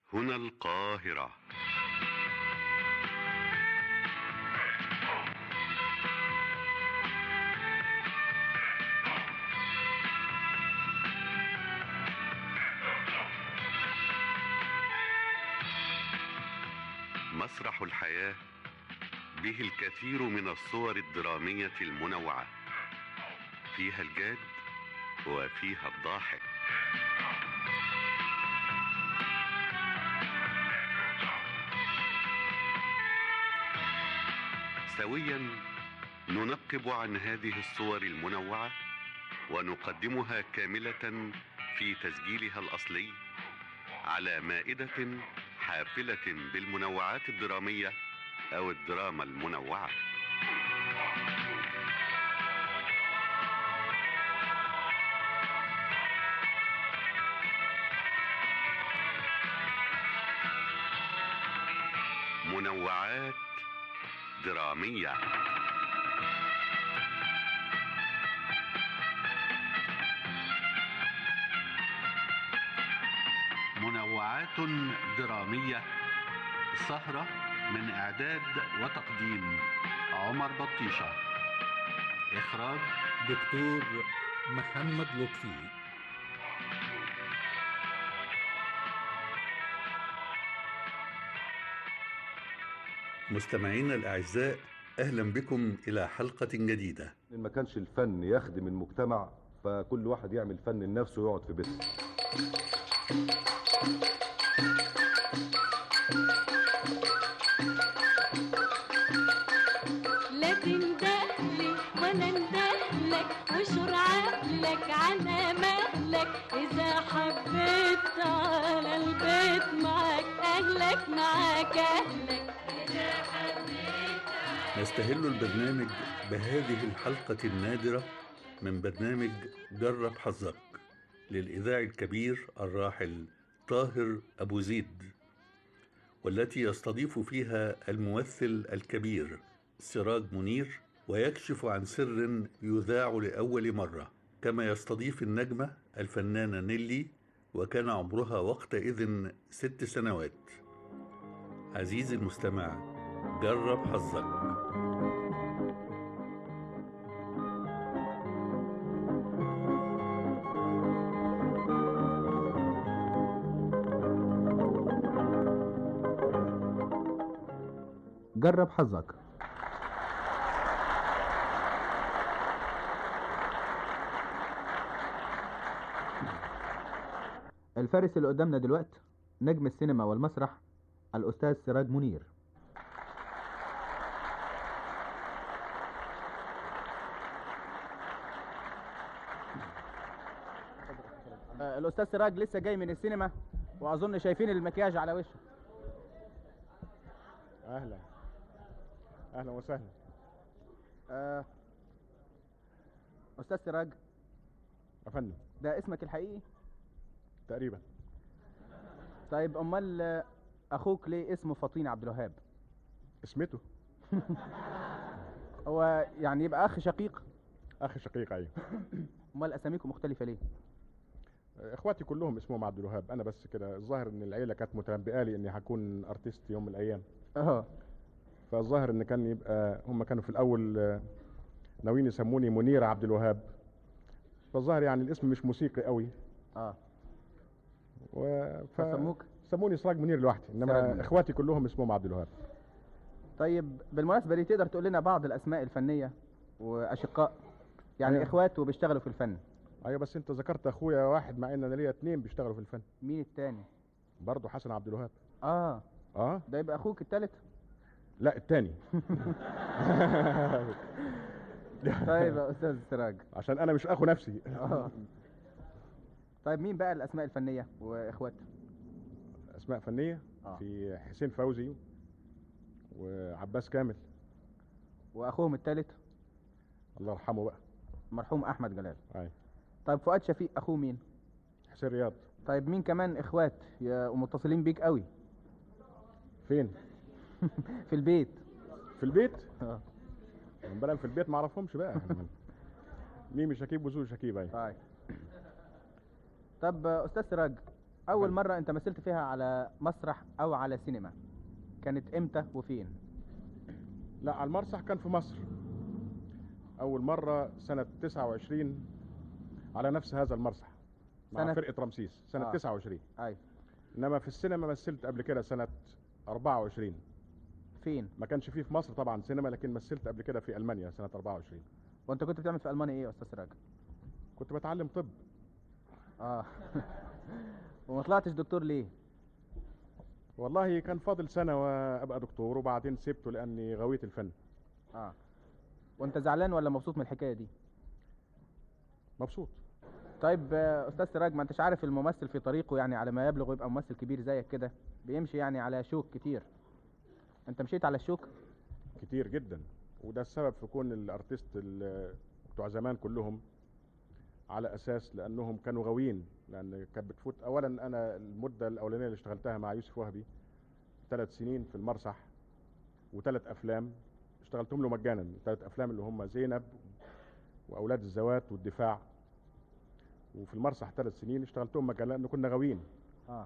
هنا القاهرة مسرح الحياة به الكثير من الصور الدرامية المنوعة فيها الجاد وفيها الضاحك سويا ننقب عن هذه الصور المنوعة ونقدمها كاملة في تسجيلها الأصلي على مائدة حافلة بالمنوعات الدرامية أو الدراما المنوعة منوعات درامية منوعات درامية سهرة من إعداد وتقديم عمر بطيشة إخراج دكتور محمد لطفي مستمعينا الأعزاء أهلا بكم إلى حلقة جديدة ان ما كانش الفن يخدم المجتمع فكل واحد يعمل فن لنفسه ويقعد في بيته لا تندهلي ولا اندهلك وشور عقلك على مهلك اذا حبيت على البيت معاك اهلك معاك اهلك اذا حبيت نستهل البرنامج بهذه الحلقة النادرة من برنامج جرب حظك للإذاعي الكبير الراحل طاهر أبو زيد والتي يستضيف فيها الممثل الكبير سراج منير ويكشف عن سر يذاع لأول مرة كما يستضيف النجمة الفنانة نيلي وكان عمرها وقتئذ ست سنوات عزيزي المستمع جرب حظك جرب حظك الفارس اللي قدامنا دلوقتي نجم السينما والمسرح الأستاذ سراج منير آه، الأستاذ سراج لسه جاي من السينما وأظن شايفين المكياج على وشه اهلا اهلا وسهلا آه، أستاذ سراج يا فندم ده اسمك الحقيقي تقريبا طيب امال آه، اخوك ليه اسمه فطين عبد الوهاب اسمته هو يعني يبقى اخ شقيق اخي شقيق ايوه امال اساميكم مختلفه ليه اخواتي كلهم اسمهم عبد الوهاب انا بس كده الظاهر ان العيله كانت متنبئه لي اني هكون ارتست يوم من الايام اه فالظاهر ان كان يبقى هم كانوا في الاول آه، ناويين يسموني منير عبد الوهاب فالظاهر يعني الاسم مش موسيقي قوي اه و... ف... فسموك سموني سراج منير لوحدي سراج انما منير. اخواتي كلهم اسمهم عبد الوهاب طيب بالمناسبه دي تقدر تقول لنا بعض الاسماء الفنيه واشقاء يعني أيوة. اخوات وبيشتغلوا في الفن ايوه بس انت ذكرت اخويا واحد مع ان انا ليا اتنين بيشتغلوا في الفن مين التاني برضه حسن عبد الوهاب اه اه ده يبقى اخوك التالت لا التاني طيب يا استاذ سراج عشان انا مش اخو نفسي اه طيب مين بقى الاسماء الفنيه واخوات اسماء فنيه آه. في حسين فوزي وعباس كامل واخوهم التالت الله يرحمه بقى مرحوم احمد جلال اي طيب فؤاد شفيق اخوه مين حسين رياض طيب مين كمان اخوات يا ومتصلين بيك قوي فين في البيت في البيت اه من بلد في البيت ما اعرفهمش بقى ميمي شكيب وزوج شكيب اي طيب طب آه، استاذ سراج اول هل- مره انت مثلت فيها على مسرح او على سينما كانت امتى وفين لا على المسرح كان في مصر اول مره سنه 29 على نفس هذا المسرح مع سنة- فرقه رمسيس سنه آه. 29 ايوه انما في السينما مثلت قبل كده سنه 24 فين ما كانش فيه في مصر طبعا سينما لكن مثلت قبل كده في المانيا سنه 24 وانت كنت بتعمل في المانيا ايه يا استاذ سراج كنت بتعلم طب اه وما طلعتش دكتور ليه والله كان فاضل سنه وابقى دكتور وبعدين سبته لاني غويت الفن اه وانت زعلان ولا مبسوط من الحكايه دي مبسوط طيب آه، استاذ سراج ما انتش عارف الممثل في طريقه يعني على ما يبلغ يبقى ممثل كبير زيك كده بيمشي يعني على شوك كتير انت مشيت على الشوك كتير جدا وده السبب في كون الارتيست ال- بتوع زمان كلهم على اساس لانهم كانوا غاويين لان كانت بتفوت اولا انا المده الاولانيه اللي اشتغلتها مع يوسف وهبي ثلاث سنين في المسرح وثلاث افلام اشتغلتهم له مجانا ثلاث افلام اللي هم زينب واولاد الزوات والدفاع وفي المسرح ثلاث سنين اشتغلتهم مجانا لان كنا غاويين اه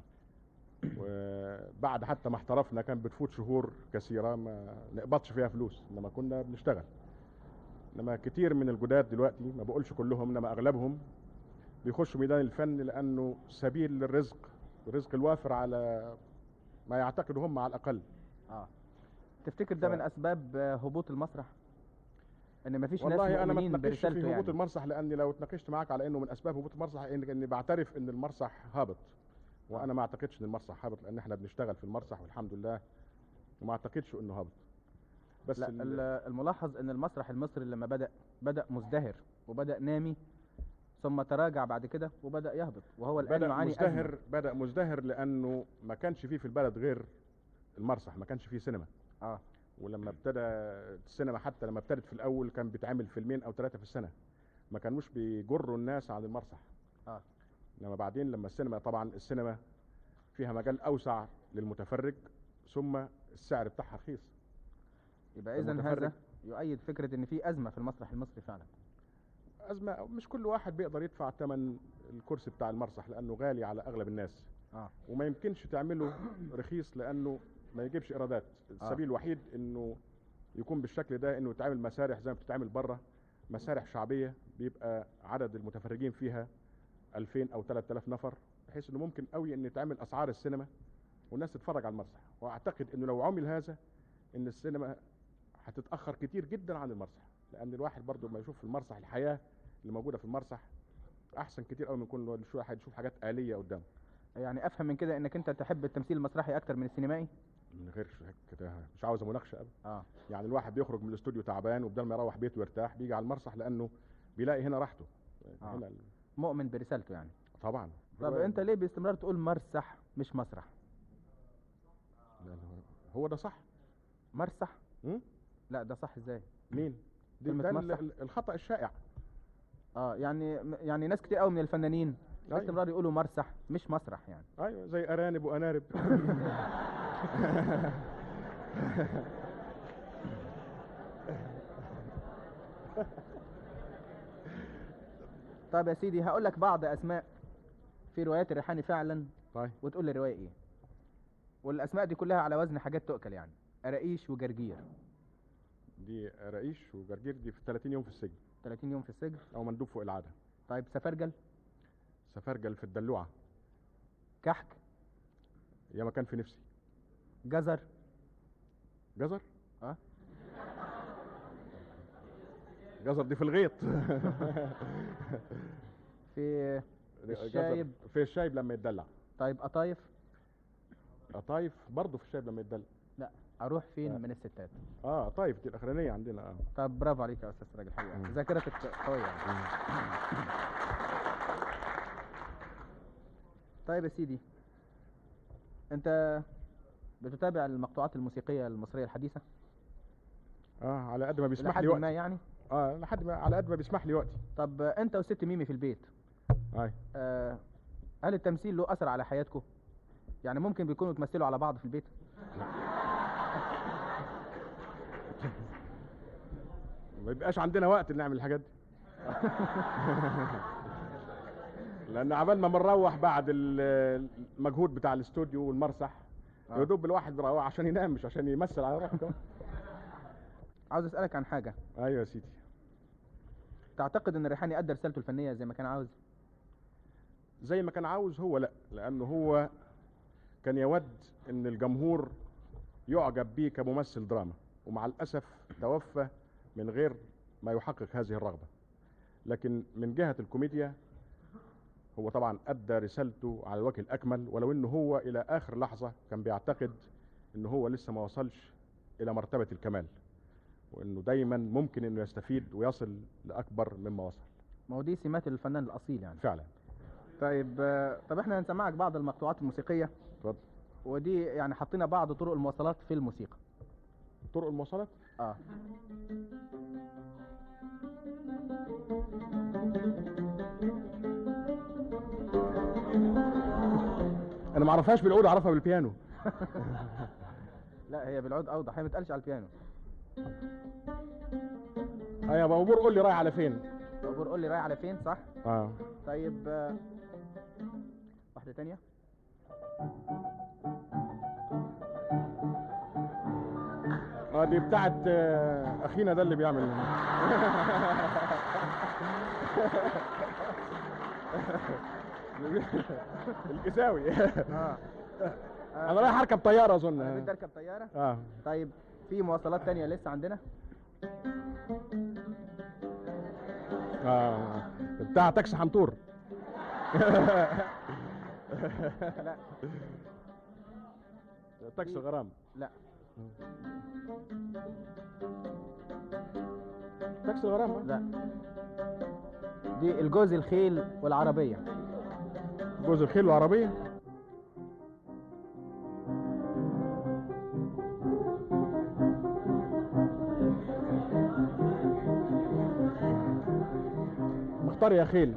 وبعد حتى ما احترفنا كان بتفوت شهور كثيره ما نقبضش فيها فلوس انما كنا بنشتغل انما كتير من الجداد دلوقتي ما بقولش كلهم انما اغلبهم بيخشوا ميدان الفن لانه سبيل للرزق الرزق الوافر على ما يعتقدوا هم على الاقل اه تفتكر ده ف- من اسباب آه، هبوط المسرح ان مفيش ناس والله انا ما مؤمنين اتناقشش في برسالته هبوط يعني المسرح لاني لو اتناقشت معاك على انه من اسباب هبوط المسرح إن- اني بعترف ان المسرح هابط وانا ما اعتقدش ان المسرح هابط لان احنا بنشتغل في المسرح والحمد لله وما اعتقدش انه هابط بس لا ال- ال- الملاحظ ان المسرح المصري لما بدا بدا مزدهر وبدا نامي ثم تراجع بعد كده وبدا يهبط وهو الان بدا يعاني مزدهر أزمة. بدا مزدهر لانه ما كانش فيه في البلد غير المسرح ما كانش فيه سينما اه ولما ابتدى السينما حتى لما ابتدت في الاول كان بيتعمل فيلمين او ثلاثه في السنه ما كانوش بيجروا الناس عن المسرح اه انما بعدين لما السينما طبعا السينما فيها مجال اوسع للمتفرج ثم السعر بتاعها رخيص يبقى اذا المتفرج. هذا يؤيد فكره ان في ازمه في المسرح المصري فعلا ازمه مش كل واحد بيقدر يدفع ثمن الكرسي بتاع المسرح لانه غالي على اغلب الناس اه وما يمكنش تعمله رخيص لانه ما يجيبش ايرادات السبيل الوحيد انه يكون بالشكل ده انه يتعمل مسارح زي ما بتتعمل بره مسارح شعبيه بيبقى عدد المتفرجين فيها 2000 او 3000 نفر بحيث انه ممكن قوي ان يتعمل اسعار السينما والناس تتفرج على المسرح واعتقد انه لو عمل هذا ان السينما هتتاخر كتير جدا عن المسرح لان الواحد برضه لما يشوف في المسرح الحياه اللي موجوده في المسرح احسن كتير قوي من كل شويه واحد يشوف حاجات آلية قدامه يعني افهم من كده انك انت تحب التمثيل المسرحي اكتر من السينمائي من غير ش- كده مش عاوزه مناقشه ابدا اه يعني الواحد بيخرج من الاستوديو تعبان وبدل ما يروح بيته يرتاح بيجي على المسرح لانه بيلاقي هنا راحته آه. هنا ال- مؤمن برسالته يعني طبعا طب هو- انت ليه باستمرار تقول مرسح مش مسرح يعني هو ده صح مرسح م? لا ده صح ازاي مين دي كلمة ده ال- مسرح؟ ال- الخطا الشائع اه يعني يعني ناس كتير قوي من الفنانين أيوة. باستمرار يقولوا مرسح مش مسرح يعني ايوه زي ارانب وانارب طيب يا سيدي هقول لك بعض اسماء في روايات الريحاني فعلا طيب وتقول لي الروايه ايه والاسماء دي كلها على وزن حاجات تؤكل يعني قراقيش وجرجير دي رئيش وجرجير دي في 30 يوم في السجن 30 يوم في السجن او مندوب فوق العاده طيب سفرجل سفرجل في الدلوعه كحك يا ما كان في نفسي جزر جزر اه جزر دي في الغيط في جزر الشايب. في الشايب لما يتدلع طيب قطايف قطايف برضه في الشايب لما يتدلع لا اروح فين آه. من الستات اه طيف دي الاخرانيه عندنا اه طب برافو عليك يا استاذ سراج الحقيقه مم. ذاكرتك قويه يعني. طيب يا سيدي انت بتتابع المقطوعات الموسيقيه المصريه الحديثه اه على قد ما بيسمح لحد لي ما وقتي يعني اه لحد ما على قد ما بيسمح لي وقتي طب انت وست ميمي في البيت اي آه هل التمثيل له اثر على حياتكم يعني ممكن بيكونوا تمثلوا على بعض في البيت ما يبقاش عندنا وقت نعمل الحاجات دي لان عبال ما بنروح بعد ال- المجهود بتاع الاستوديو والمسرح آه. يا دوب الواحد بيروح عشان ينام مش عشان يمثل على روحه كمان. عاوز اسالك عن حاجه ايوه يا سيدي تعتقد ان الريحاني ادى رسالته الفنيه زي ما كان عاوز زي ما كان عاوز هو لا لانه هو كان يود ان الجمهور يعجب بيه كممثل دراما ومع الاسف توفى من غير ما يحقق هذه الرغبه لكن من جهه الكوميديا هو طبعا ادى رسالته على الوجه الاكمل ولو انه هو الى اخر لحظه كان بيعتقد انه هو لسه ما وصلش الى مرتبه الكمال وانه دايما ممكن انه يستفيد ويصل لاكبر مما وصل ما هو دي سمات الفنان الاصيل يعني فعلا طيب آه، طب احنا هنسمعك بعض المقطوعات الموسيقيه اتفضل ودي يعني حطينا بعض طرق المواصلات في الموسيقى طرق المواصلات اه انا ما اعرفهاش بالعود اعرفها بالبيانو لا هي بالعود اوضح هي ما بتقالش على البيانو اه يا ابو بور قول لي رايح على فين عبور قول لي رايح على فين صح اه طيب آه، واحده تانية اه دي بتاعت آه، اخينا ده اللي بيعمل الكساوي اه انا رايح اركب طياره اظن بدي اركب طياره اه طيب في مواصلات تانية لسه عندنا اه بتاع تاكسي حنطور لا تاكسي غرام لا تاكسي غرام آه. لا دي الجوز الخيل والعربيه جوز الخيل والعربيه مختار يا خيل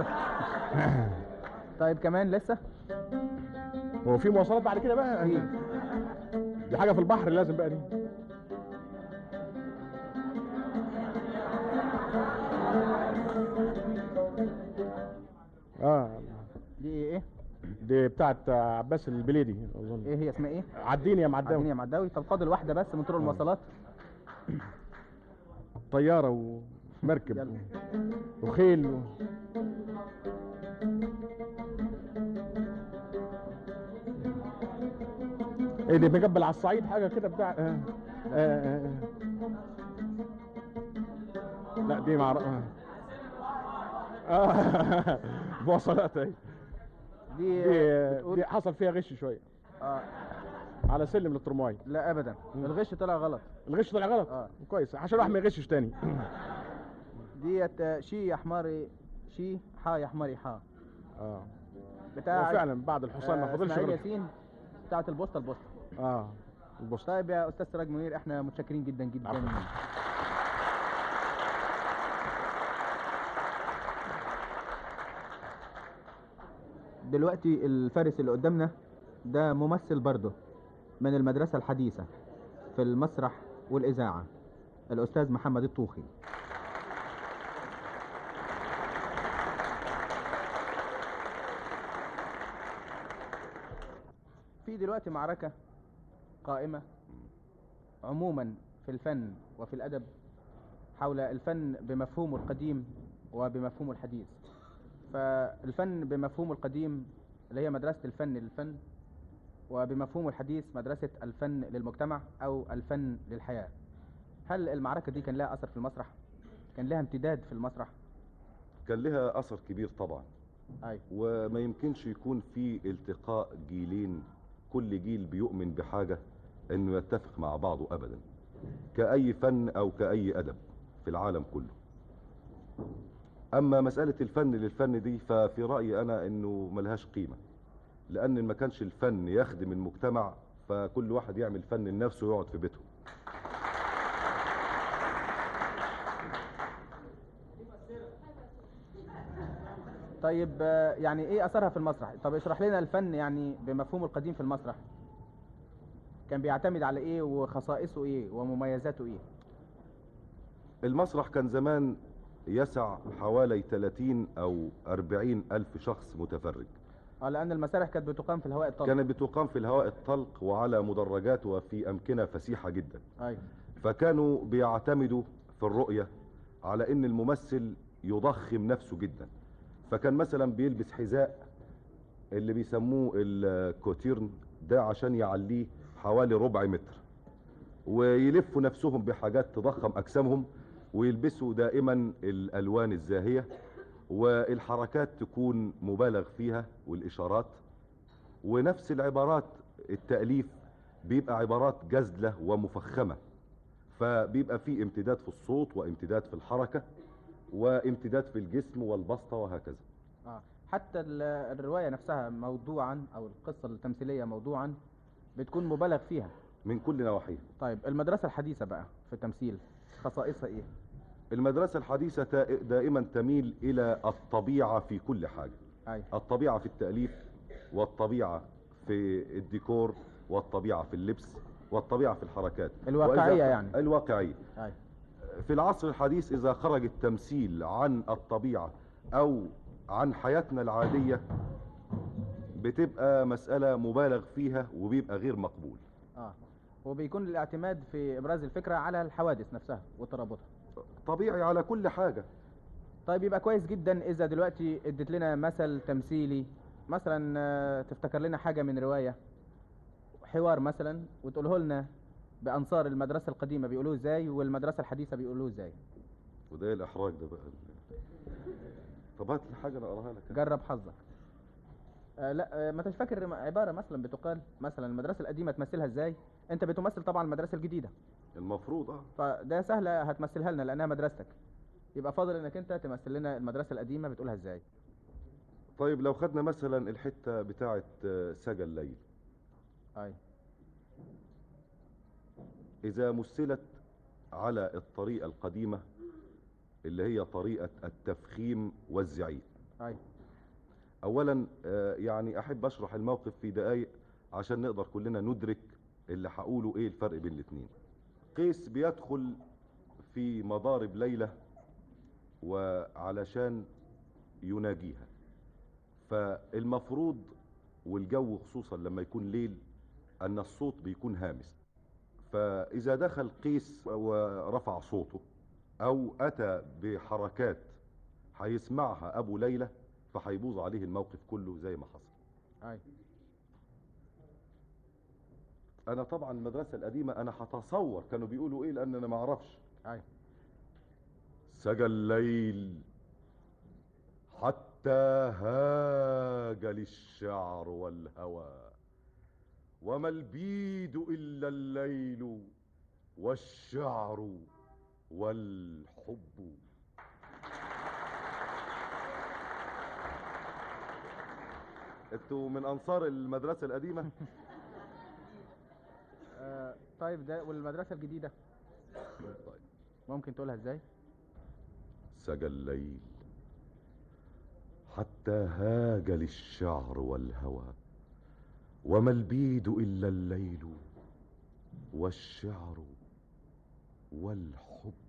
طيب كمان لسه هو في مواصلات بعد كده بقى في دي حاجه في البحر لازم بقى دي اه دي ايه ايه دي بتاعت عباس البليدي اظن ايه هي اسمها ايه عديني يا عديني معداوي يا معداوي طب فاضل واحده بس من طرق المواصلات طياره ومركب يلا. وخيل و... ايه دي مجبل على الصعيد حاجه كده بتاع آه. آه. آه. لا دي مع اه, آه. مواصلات اهي دي دي, بتقول دي حصل فيها غش شويه آه. على سلم للترماي لا ابدا الغش طلع غلط الغش طلع غلط آه. كويس عشان الواحد ما يغشش تاني ديت آه، شي يا حماري شي حا يا حماري حا اه بتاع وفعلا بعد الحصان ما آه، فضلش اسماعيل غير ياسين بتاعت البوسطه البوسطه اه البوسطة طيب يا استاذ سراج منير احنا متشكرين جدا جدا عفواً. دلوقتي الفارس اللي قدامنا ده ممثل برضه من المدرسة الحديثة في المسرح والإذاعة الأستاذ محمد الطوخي في دلوقتي معركة قائمة عموما في الفن وفي الأدب حول الفن بمفهومه القديم وبمفهومه الحديث فالفن بمفهومه القديم اللي هي مدرسة الفن للفن وبمفهومه الحديث مدرسة الفن للمجتمع أو الفن للحياة هل المعركة دي كان لها أثر في المسرح؟ كان لها امتداد في المسرح؟ كان لها اثر كبير طبعا أي وما يمكنش يكون في التقاء جيلين كل جيل بيؤمن بحاجة انه يتفق مع بعضه ابدا كأي فن او كأي ادب في العالم كله اما مسألة الفن للفن دي ففي رأيي انا انه ملهاش قيمة لان ما كانش الفن يخدم المجتمع فكل واحد يعمل فن لنفسه ويقعد في بيته طيب آه، يعني إيه أثرها في المسرح؟ طب اشرح لنا الفن يعني بمفهومه القديم في المسرح كان بيعتمد على إيه وخصائصه إيه ومميزاته إيه؟ المسرح كان زمان يسع حوالي 30 أو 40 ألف شخص متفرج اه لان المسارح كانت بتقام في الهواء الطلق كانت بتقام في الهواء الطلق وعلى مدرجات وفي أمكنة فسيحة جدا ايوه فكانوا بيعتمدوا في الرؤية على ان الممثل يضخم نفسه جدا فكان مثلا بيلبس حذاء اللي بيسموه الكوتيرن ده عشان يعليه حوالي ربع متر ويلفوا نفسهم بحاجات تضخم اجسامهم ويلبسوا دائما الالوان الزاهية والحركات تكون مبالغ فيها والاشارات ونفس العبارات التأليف بيبقى عبارات جزلة ومفخمة فبيبقى في امتداد في الصوت وامتداد في الحركة وامتداد في الجسم والبسطة وهكذا اه حتى ال- الروايه نفسها موضوعا او القصه التمثيليه موضوعا بتكون مبالغ فيها من كل نواحيه طيب المدرسه الحديثه بقى في التمثيل خصائصها ايه المدرسة الحديثة تا- دائما تميل إلى الطبيعة في كل حاجة ايوه الطبيعة في التأليف والطبيعة في الديكور والطبيعة في اللبس والطبيعة في الحركات الواقعية وإذا- يعني. الواقعية ايوه في العصر الحديث إذا خرج التمثيل عن الطبيعة أو عن حياتنا العادية بتبقى مسألة مبالغ فيها وبيبقى غير مقبول اه وبيكون الاعتماد في ابراز الفكره على الحوادث نفسها وترابطها طبيعي على كل حاجة طيب يبقى كويس جدا اذا دلوقتي اديت لنا مثل تمثيلي مثلا آه، تفتكر لنا حاجه من روايه حوار مثلا وتقوله لنا بانصار المدرسه القديمه بيقولوه ازاي والمدرسه الحديثه بيقولوه ازاي وده ايه الإحراج ده بقى طب هات لي حاجة أنا أقراها لك جرب حظك آه لا آه ما انتش فاكر م- عباره مثلا بتقال مثلا المدرسه القديمه تمثلها ازاي انت بتمثل طبعا المدرسه الجديده المفروض اه فده سهله هتمثلها لنا لانها مدرستك يبقى فاضل انك انت تمثل لنا المدرسه القديمه بتقولها ازاي طيب لو خدنا مثلا الحتة بتاعة آه، سجى الليل اي إذا مثلت على الطريقة القديمة اللي هي طريقة التفخيم والزعيق اي أولا آه، يعني أحب أشرح الموقف في دقايق عشان نقدر كلنا ندرك اللي هقوله إيه الفرق بين الاتنين قيس بيدخل في مضارب ليلى وعلشان يناجيها فالمفروض والجو خصوصا لما يكون ليل أن الصوت بيكون هامس فإذا دخل قيس ورفع صوته أو أتى بحركات هيسمعها أبو ليلى فهيبوظ عليه الموقف كله زي ما حصل اي أنا طبعا المدرسة القديمة أنا هتصور كانوا بيقولوا إيه لأن أنا ما أعرفش اي سجى الليل حتى هاج للشعر والهوى وما البيد إلا الليل والشعر والحب انتوا من انصار المدرسة القديمة آه طيب ده والمدرسه الجديده طيب ممكن تقولها ازاي سجى الليل حتى هاج للشعر والهوى وما البيد إلا الليل والشعر والحب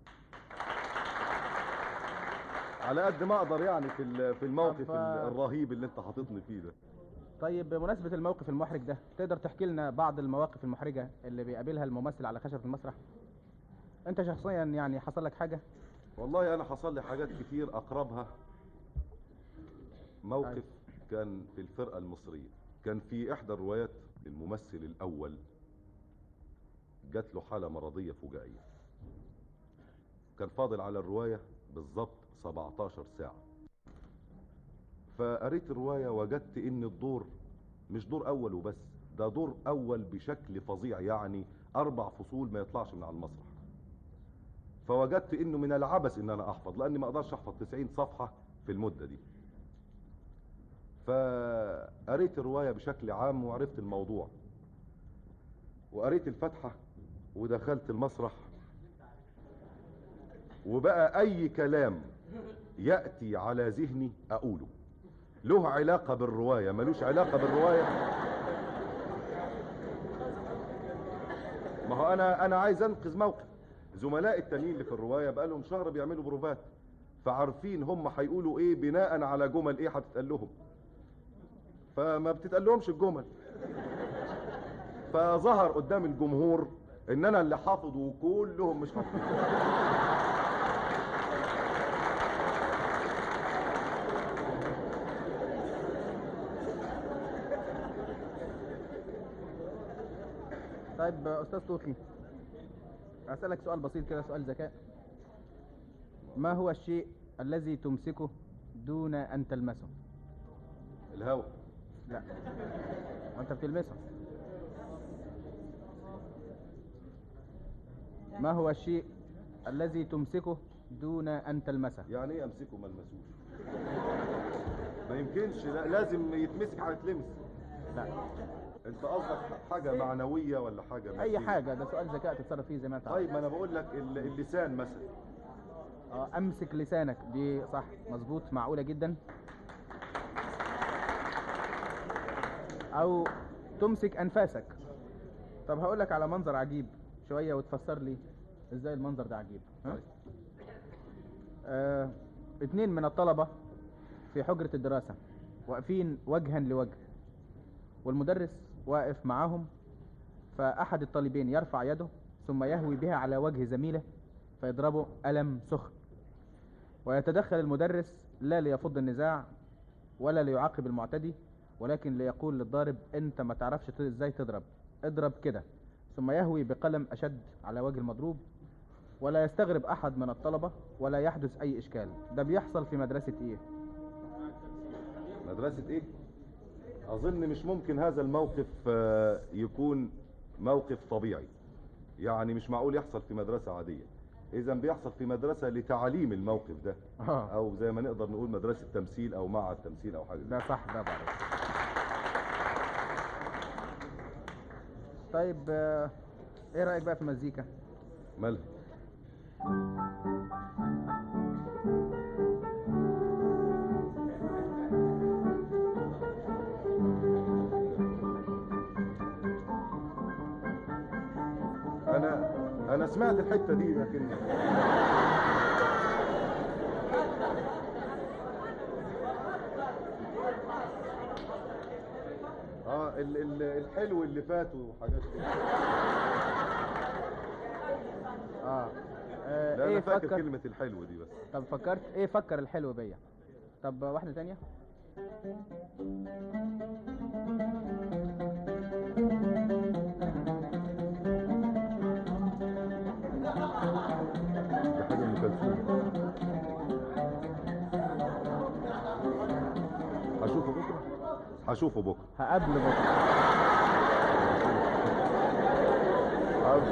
على قد ما اقدر يعني في ال- في الموقف طب- ال- الرهيب اللي انت حاططني فيه ده طيب بمناسبه الموقف المحرج ده تقدر تحكي لنا بعض المواقف المحرجه اللي بيقابلها الممثل على خشبه المسرح انت شخصيا يعني حصل لك حاجه والله انا حصل لي حاجات كتير اقربها موقف أيوة. كان في الفرقة المصرية كان في احدى الروايات الممثل الاول جات له حالة مرضية فجائية كان فاضل على الرواية بالظبط 17 ساعة فقريت الرواية وجدت ان الدور مش دور اول وبس ده دور اول بشكل فظيع يعني اربع فصول ما يطلعش من على المسرح فوجدت انه من العبث ان انا احفظ لاني ما اقدرش احفظ 90 صفحة في المدة دي فقريت الرواية بشكل عام وعرفت الموضوع وقريت الفتحة ودخلت المسرح وبقى اي كلام يأتي على ذهني اقوله له علاقة بالرواية ملوش علاقة بالرواية ما هو انا انا عايز انقذ موقف زملاء التانيين اللي في الرواية بقى لهم شهر بيعملوا بروفات فعارفين هم هيقولوا ايه بناء على جمل ايه هتتقال لهم فما بتتقال لهمش الجمل فظهر قدام الجمهور ان انا اللي حافظ وكلهم مش حافظين طيب استاذ طوطي اسالك سؤال بسيط كده سؤال ذكاء ما هو الشيء الذي تمسكه دون ان تلمسه الهوا لا وانت بتلمسه ما هو الشيء الذي تمسكه دون ان تلمسه يعني ايه امسكه ما المسوش ما يمكنش لا لازم يتمسك هيتلمس لا انت قصدك حاجه معنويه ولا حاجه اي مادية؟ حاجه ده سؤال ذكاء تتصرف فيه زي ما انت عاوز. طيب ما انا بقول لك ال- اللسان مثلا اه امسك لسانك دي صح مظبوط معقوله جدا او تمسك انفاسك طب هقول لك على منظر عجيب شويه وتفسر لي ازاي المنظر ده عجيب ها؟ طيب. آه اتنين من الطلبه في حجره الدراسه واقفين وجها لوجه والمدرس واقف معاهم فاحد الطالبين يرفع يده ثم يهوي بها على وجه زميله فيضربه ألم سخن ويتدخل المدرس لا ليفض النزاع ولا ليعاقب المعتدي ولكن ليقول للضارب انت ما تعرفش ت- ازاي تضرب اضرب كده ثم يهوي بقلم اشد على وجه المضروب ولا يستغرب احد من الطلبة ولا يحدث اي اشكال ده بيحصل في مدرسة ايه مدرسه ايه اظن مش ممكن هذا الموقف آه، يكون موقف طبيعي يعني مش معقول يحصل في مدرسه عاديه اذا بيحصل في مدرسه لتعليم الموقف ده اه او زي ما نقدر نقول مدرسه تمثيل او معهد تمثيل او حاجه زي ده صح ده بعرف طيب آه، ايه رأيك بقى في المزيكا مالها انا انا سمعت الحته دي لكن اه ال ال الحلو اللي فات وحاجات كده اه, آه لا ايه انا فاكر فكر كلمه الحلو دي بس طب فكرت ايه فكر الحلو بيا طب واحدة تانية دي حاجه ام كلثوم هشوفه بكره هشوفه بكره هقابل بكرة حاضر.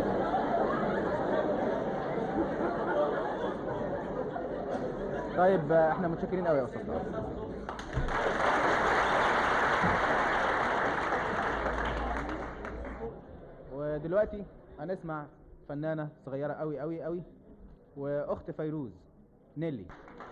طيب آه، احنا متشكرين قوي يا استاذ طارق. ودلوقتي هنسمع فنانة صغيرة قوي قوي قوي واخت فيروز نيلي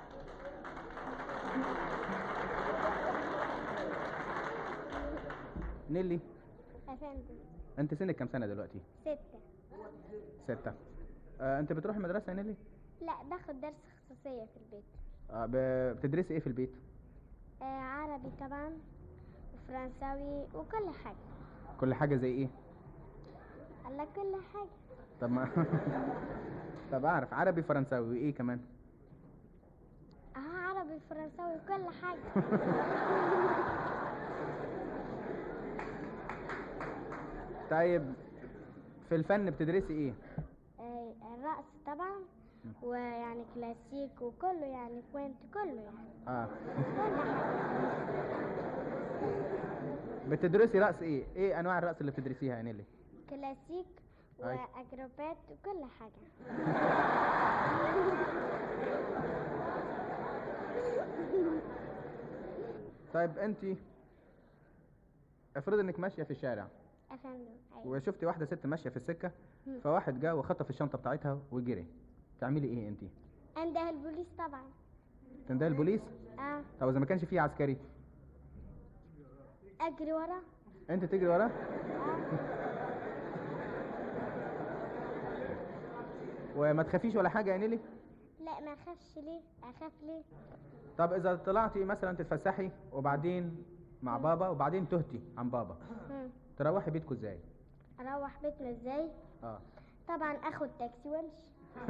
نيلي أفندم انت سنك كام سنة دلوقتي ستة ستة آه انت بتروحي مدرسة يا نيلي لا باخد درس خصوصية في البيت آه ب- بتدرسي ايه في البيت آه عربي طبعا وفرنساوي وكل حاجة كل حاجة زي ايه الله كل حاجة طب ما طب اعرف عربي فرنساوي وايه كمان اه عربي فرنساوي وكل حاجة طيب في الفن بتدرسي ايه آه الرقص طبعا ويعني كلاسيك وكله يعني كوينت كله يعني اه كل حاجة بتدرسي رقص ايه ايه انواع الرقص اللي بتدرسيها يا نيلي كلاسيك أي. وأجروبات وكل حاجة طيب انت افرض انك ماشيه في الشارع أفندم أيوة وشفتي واحده ست ماشيه في السكه مم. فواحد جه وخطف الشنطه بتاعتها وجري تعملي ايه انت عنده البوليس طبعا تندهي البوليس اه طب اذا ما كانش فيه عسكري أجري وراه انت تجري وراه وما تخافيش ولا حاجه يا نيلي لا ما اخافش ليه اخاف ليه طب اذا طلعتي مثلا تتفسحي وبعدين مع بابا وبعدين تهتي عن بابا مم. تروحي بيتكم ازاي اروح بيتنا ازاي اه طبعا اخد تاكسي وامشي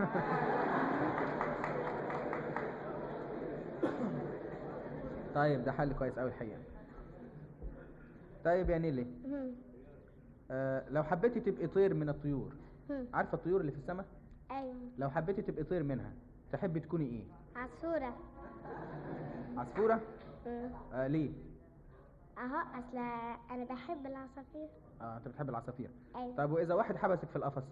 طيب ده حل كويس قوي الحقيقه طيب يا نيلي مم. آه لو حبيتي تبقي طير من الطيور مم. عارفه الطيور اللي في السماء ايوه لو حبيتي تبقي طير منها تحبي تكوني ايه عصفورة عصفوره مم. آه ليه اهو اصل انا بحب العصافير اه انت بتحب العصافير ايوه طيب واذا واحد حبسك في القفص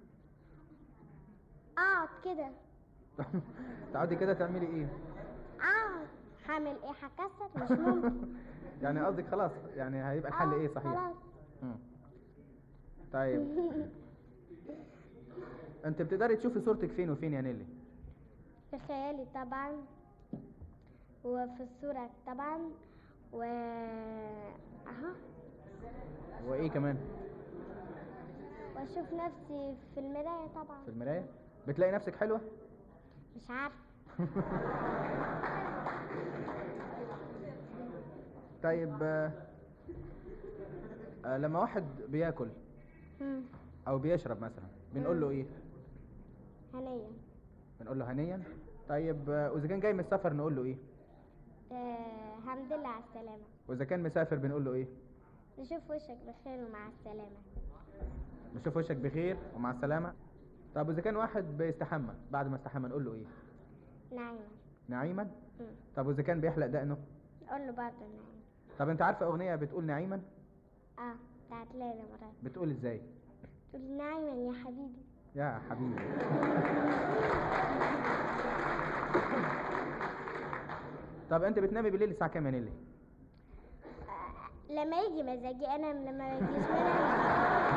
اقعد كده تقعدي كده تعملي ايه اقعد هعمل ايه هكسر مش ممكن يعني قصدك خلاص يعني هيبقى الحل آه، ايه صحيح خلاص مم. طيب انت بتقدري تشوفي صورتك فين وفين يا نيلي في خيالي طبعا وفي الصورة طبعا و اهو وايه كمان واشوف نفسي في المراية طبعا في المرايه بتلاقي نفسك حلوه مش عارفة طيب آه، آه، لما واحد بياكل مم. او بيشرب مثلا بنقول له ايه هنيا بنقول له هنيا طيب آه، واذا كان جاي من السفر نقول له ايه آه، الحمد لله على السلامة واذا كان مسافر بنقول له ايه نشوف وشك بخير ومع السلامة نشوف وشك بخير ومع السلامه طب واذا كان واحد بيستحمى بعد ما استحمى نقول له ايه نعيمة نعيما مم. طب واذا كان بيحلق دقنه نقول له برضه نعيمة طب انت عارفه اغنيه بتقول نعيما اه بتاعت ليلى مراد بتقول ازاي تقول نعيما يا حبيبي يا حبيبي طب انت بتنامي بالليل الساعه كام يا نيلي آه، لما يجي مزاجي انا لما ما يجيش منها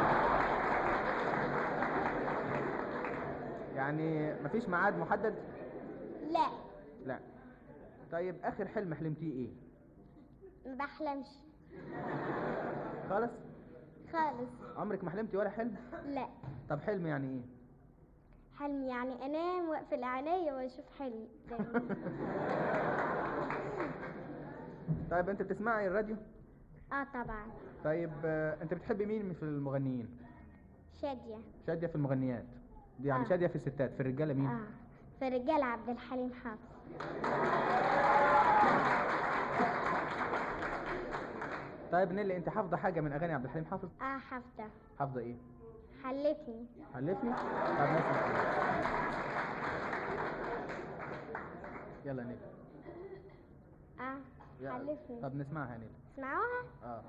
يعني مفيش ميعاد محدد لا لا طيب اخر حلم حلمتيه ايه ما بحلمش خالص خالص عمرك ما حلمتي ولا حلم لا طب حلم يعني ايه حلم يعني انام واقفل عينيا واشوف حلمي دايما طيب انت بتسمعي الراديو اه طبعا طيب آه، انت بتحبي مين في المغنيين شادية شاديه في المغنيات دي يعني آه. شاديه في الستات في الرجاله مين اه في الرجال عبد الحليم حافظ طيب نيلي انت حافظه حاجه من اغاني عبد الحليم حافظ اه حافظة حافظه ايه حلفني حلفني طب نسمع يلا نيلي اه يلا. حلفني طب نسمعها يا نيلي اسمعوها اه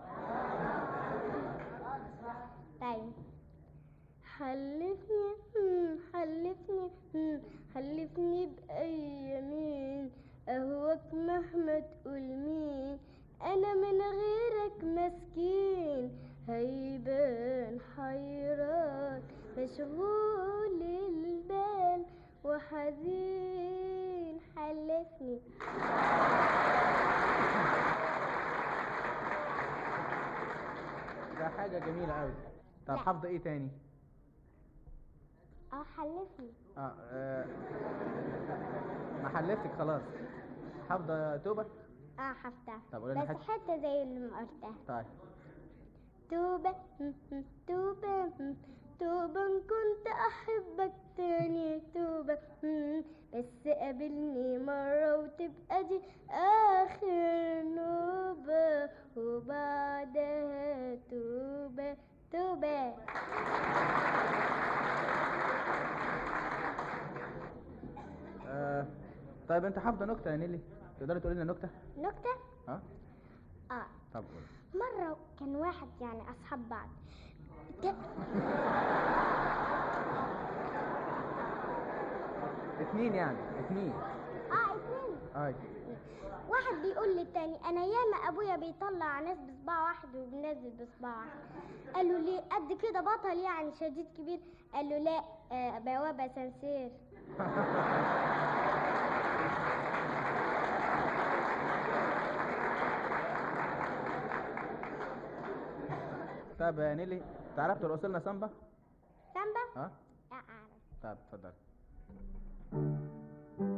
طيب حلفني مم، حلفني مم، حلفني بأي يمين أهوك مهما تقول مين أنا من غيرك مسكين هيبان حيران مشغول البال وحزين حلفني ده حاجه جميله قوي طب لا. حافظه ايه تاني اه حلفني اه, آه. ما حلفتك خلاص حافظه توبه اه حفتها طب قولي لنا بس حتة. حتة زي اللي ما قلتها طيب توبة توبة توبة إن كنت أحبك تاني توبة بس قابلني مرة وتبقى دي آخر نوبة وبعدها توبة توبة آه. طيب انت حافظه نكته يا نيلي تقدري تقولي لنا نكته نكتة اه اه طب قولي. مرة كان واحد يعني أصحاب بعض ك- اتنين يعني اتنين اه اتنين اي واحد بيقول للتاني انا ياما ابويا بيطلع ناس بصباع واحد وبينزل بصباع واحد قال له ليه قد كده بطل يعني شديد كبير قال له لا آه بوابة سنسير طب يا نيلي تعرف ترقص لنا سامبا سامبا اه لا اعرف طب اتفضل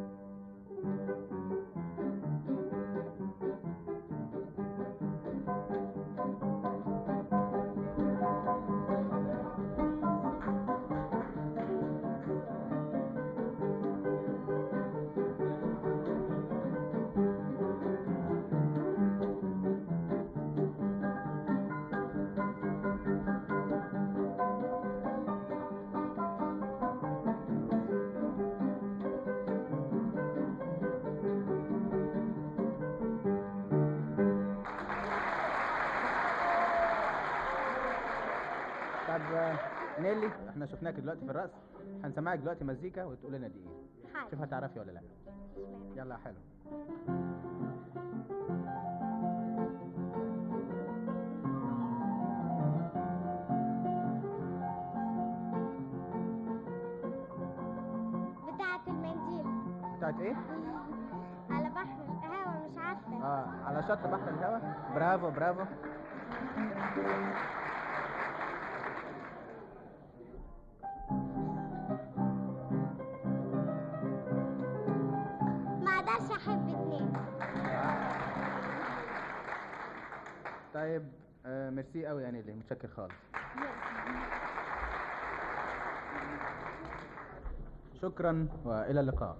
طب آه، نيلي احنا شفناك دلوقتي في الرقص هنسمعك دلوقتي مزيكا وتقول لنا دي ايه حاضر شوف هتعرفي ولا لا يلا حلو بتاعة المنديل بتاعت ايه على بحر القهوة مش عارفة اه على شط بحر الهوا برافو برافو ما اقدرش احب اتنين طيب آه ميرسي قوي يا نيلي متشكر خالص شكرا والى اللقاء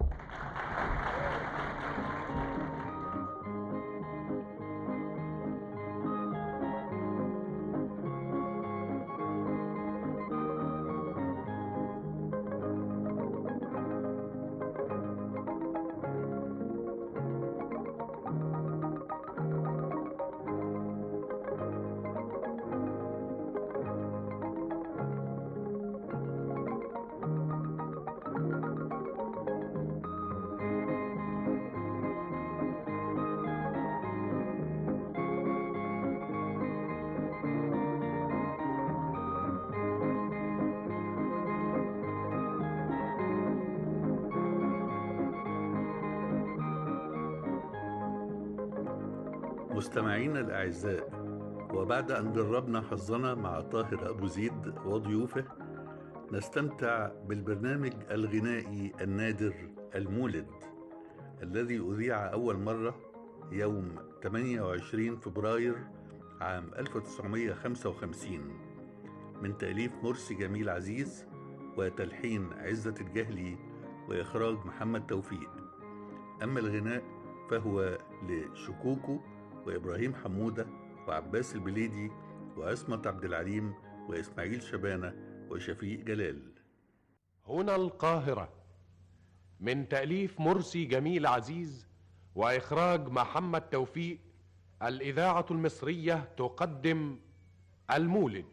مستمعينا الأعزاء وبعد أن جربنا حظنا مع طاهر أبو زيد وضيوفه نستمتع بالبرنامج الغنائي النادر المولد الذي أذيع أول مرة يوم 28 فبراير عام 1955 من تأليف مرسي جميل عزيز وتلحين عزة الجهلي وإخراج محمد توفيق أما الغناء فهو لشكوكو وإبراهيم حمودة وعباس البليدي وعصمت عبد العليم وإسماعيل شبانة وشفيق جلال هنا القاهرة من تأليف مرسي جميل عزيز وإخراج محمد توفيق الإذاعة المصرية تقدم المولد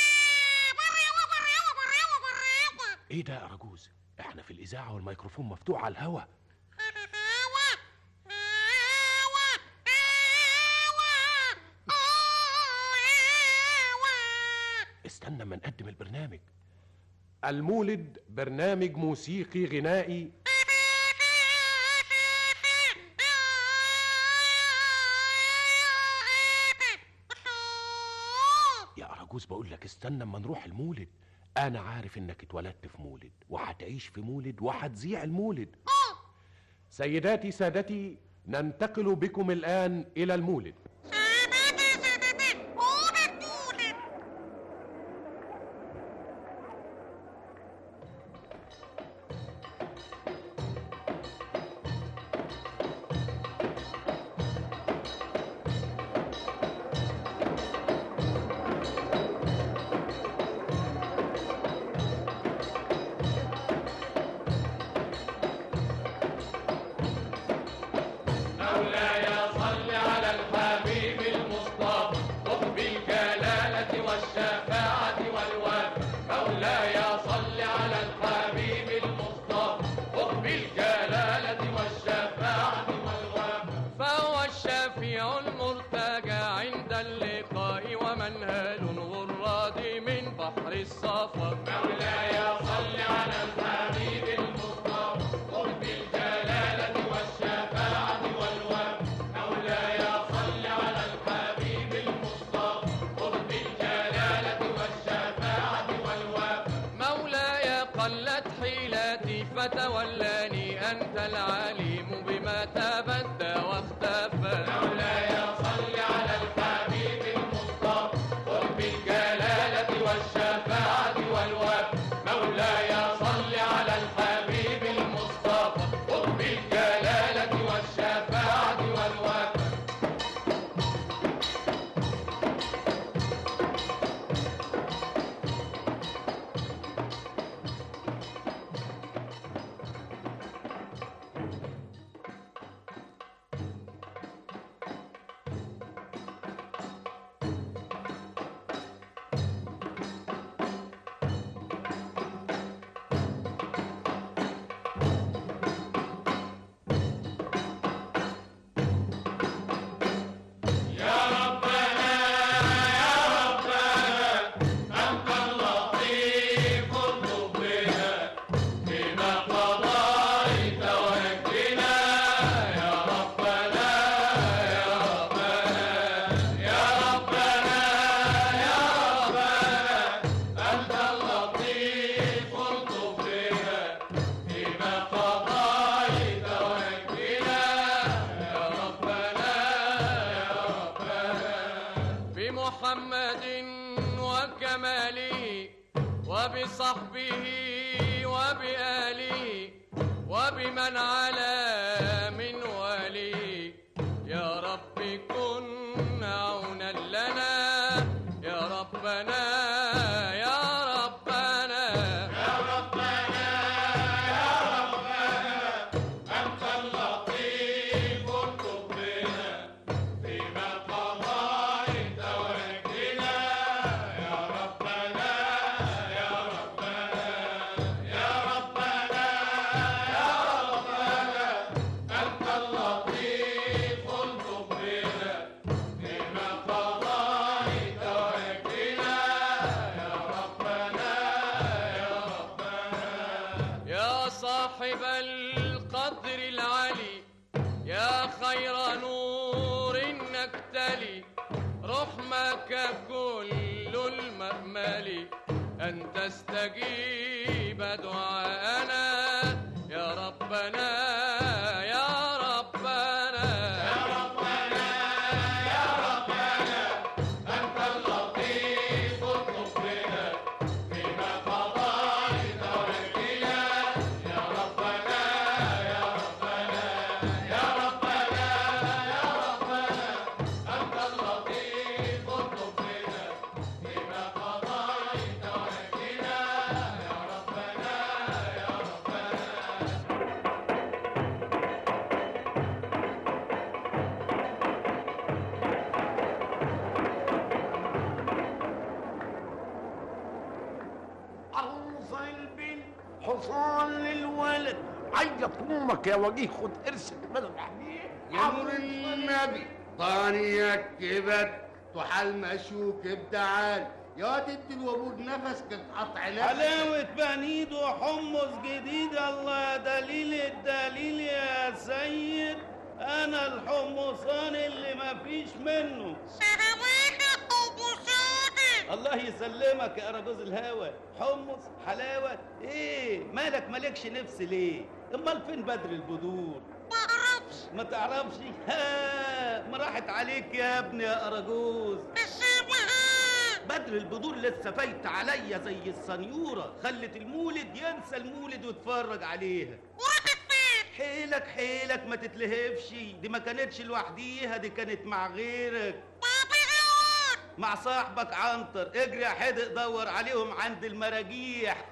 ايه ده يا رجوز احنا في الإذاعة والميكروفون مفتوح على الهوا استنى ما نقدم البرنامج المولد برنامج موسيقي غنائي يا أراجوز بقول لك استنى اما نروح المولد انا عارف انك اتولدت في مولد وهتعيش في مولد وهتذيع المولد سيداتي سادتي ننتقل بكم الان الى المولد مولاي صل على الحبيب المصطفى خذ بالجلالة والشفاعة والوفاء مولاي صل على الحبيب المصطفى خذ بالجلالة والشفاعة والوفاء فهو الشفيع المرتجى عند اللقاء ومنهل الغراد من بحر الصفا مولاي صل على الحبيب المصطفى خذ بالجلالة والشفاعة والوفاء مولاي صل على الحبيب المصطفى خذ بالجلالة والشفاعة والوفاء مولاي قلت حيلتي فتولاني أنت العليم بما تبدى واختفى مولاي صل على الحبيب المصطفى خذ بالجلالة والشفاعة والوفاء مولاي صل على الحبيب المصطفى خذ بالجلالة والشفاعة والوفاء وكماله وبصحبه وبآله وبمن على من ولي يا رب كن عونا لنا يا ربنا يا ربنا يا ربنا يا ربنا أنت اللطيف الطبنا فيما قضيت وجدنا يا ربنا يا ربنا يا ربنا يا ربنا أنت اللطيف الطبنا فيما قضيت وجدنا يا ربنا يا ربنا يا صاحب القدر العلي يا خير نور نكتلي رحمك كل المأمل أن تستجيب دعاءنا يا ربنا يا ربنا يا ربنا يا ربنا أنت اللطيف الطفلنا فيما قضيت وجدنا يا ربنا يا ربنا يا ربنا يا ربنا أنت اللطيف الطفلنا فيما قضيت وجدنا يا ربنا يا ربنا عروسة البنت حصان للولد عيط امك يا وجيه خد قرشك بدل يا نور النبي طانية كبد تحال مشوك بتعال يا تدي الوابور نفس قطع نفس حلاوة بنيد وحمص جديد الله دليل الدليل يا سيد أنا الحمصان اللي مفيش منه الله يسلمك يا أراجوز الهوى حمص حلاوة إيه مالك مالكش نفس ليه أمال فين بدر البدور ما تعرفش ها ما راحت عليك يا ابني يا أراجوز بدر البدور لسه فايت عليا زي السنيورة خلت المولد ينسى المولد ويتفرج عليها حيلك حيلك ما تتلهفش دي ما كانتش لوحديها دي كانت مع غيرك مع صاحبك عنتر اجري يا حدق دور عليهم عند المراجيح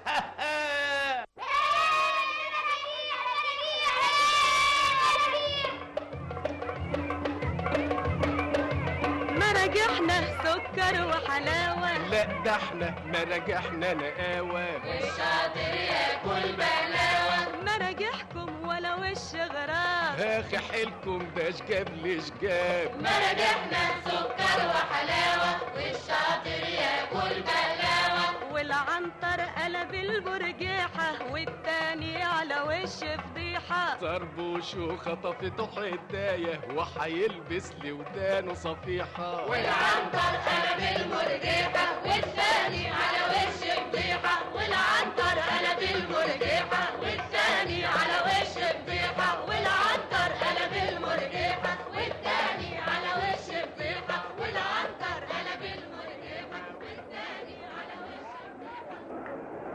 مراجحنا سكر وحلاوة لا ده احنا مراجحنا نقاوة والشاطر ياكل بلاوة مراجحكم ولا وش غراب اخي حيلكم ده شجاب لشجاب مراجحنا سكر وحلاوة والشاطر ياكل بلاوة والعنتر قلب البرجيحة والتاني على وش فضيحة طربوش وخطفته حداية وحيلبس لي ودانه صفيحة والعنتر قلب المرجيحة والثاني على وش فضيحة والعنتر قلب المرجيحة والثاني على وش فضيحة والعنتر قلب المرجيحة والثاني على وش فضيحة والعنتر قلب المرجيحة والثاني على وش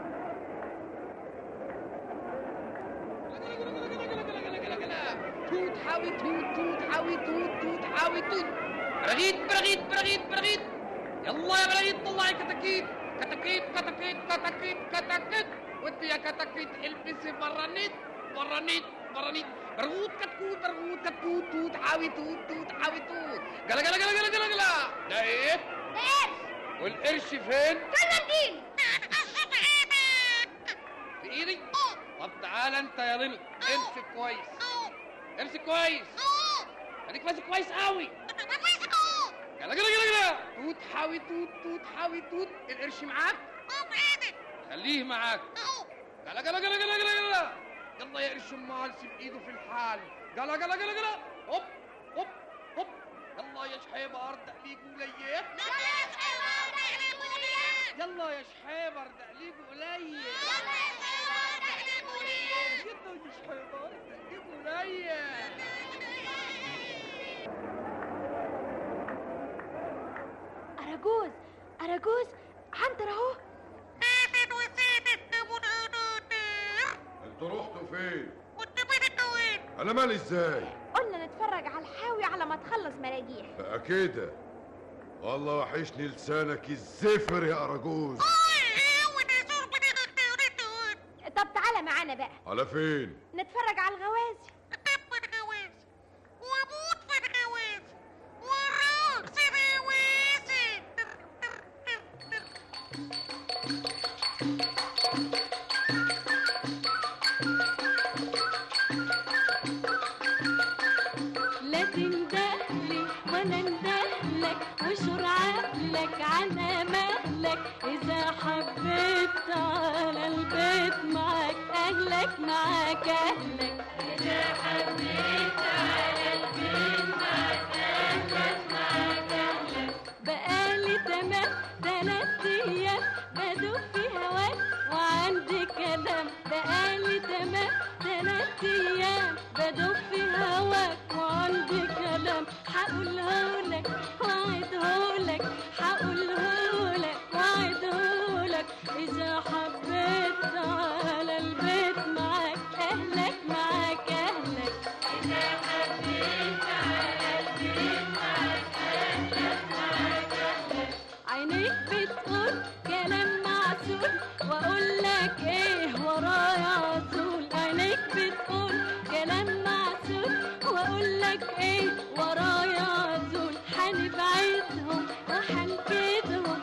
توت حاوي توت توت حاوي توت توت حاوي توت برغيت برغيت برغيت برغيت يلا يا برغيت طلعي كتاكيت كتاكيت كتاكيت كتاكيت كتاكيت وانت يا كتاكيت البسي برانيت برانيت برانيت برغوت كتكوت برغوت كتكوت توت حاوي توت توت حاوي توت جلا جلا جلا جلا جلا جلا ده ايه؟ والقرش فين؟ كنتين في ايدي طب تعالى انت يا ظل امسك كويس امسك كويس خليك ماسك كويس قوي يلا يلا يلا يلا توت حاوي توت توت حاوي توت القرش معاك خليه معاك يلا يلا يلا يلا يلا يلا يلا يا قرش امال سيب ايده في الحال يلا يلا يلا يلا هوب هوب هوب يلا يا شحيبه ارد ليك وليه يلا يا شحيبه ارد ليك وليه يلا يا شحيبه ارد ليك وليه يلا يا شحيبه ارد ليك وليه أراجوز أراجوز عنتر اهو انتوا رحتوا فين؟ انا مالي ازاي؟ قلنا نتفرج على الحاوي على ما تخلص مراجيح بقى كده والله وحشني لسانك الزفر يا اراجوز طب تعالى معانا بقى على فين؟ نتفرج على الغوازي لا تندهلي ولا اندهلك وشور عقلك على مهلك اذا حبيت على البيت معاك اهلك معاك اهلك اذا حبيت على البيت معاك اهلك معاك اهلك بقالي تمام تلات ايام بدوب في هواك وعندي كلام بقالي تمام تلات ايام بدوب في هواك وعندي كلام هقولهولك وعدهولك هقولهولك وعدهولك اذا حبيت على البيت معاك اهلك معاك اهلك اذا حبيت على البيت معاك اهلك معاك اهلك عينيك بتقول كلام معسول واقول لك ايه ورايا عسول عينيك بتقول كلام معسول واقول لك ايه ورايا عسول هنبعدهم وحنكدهم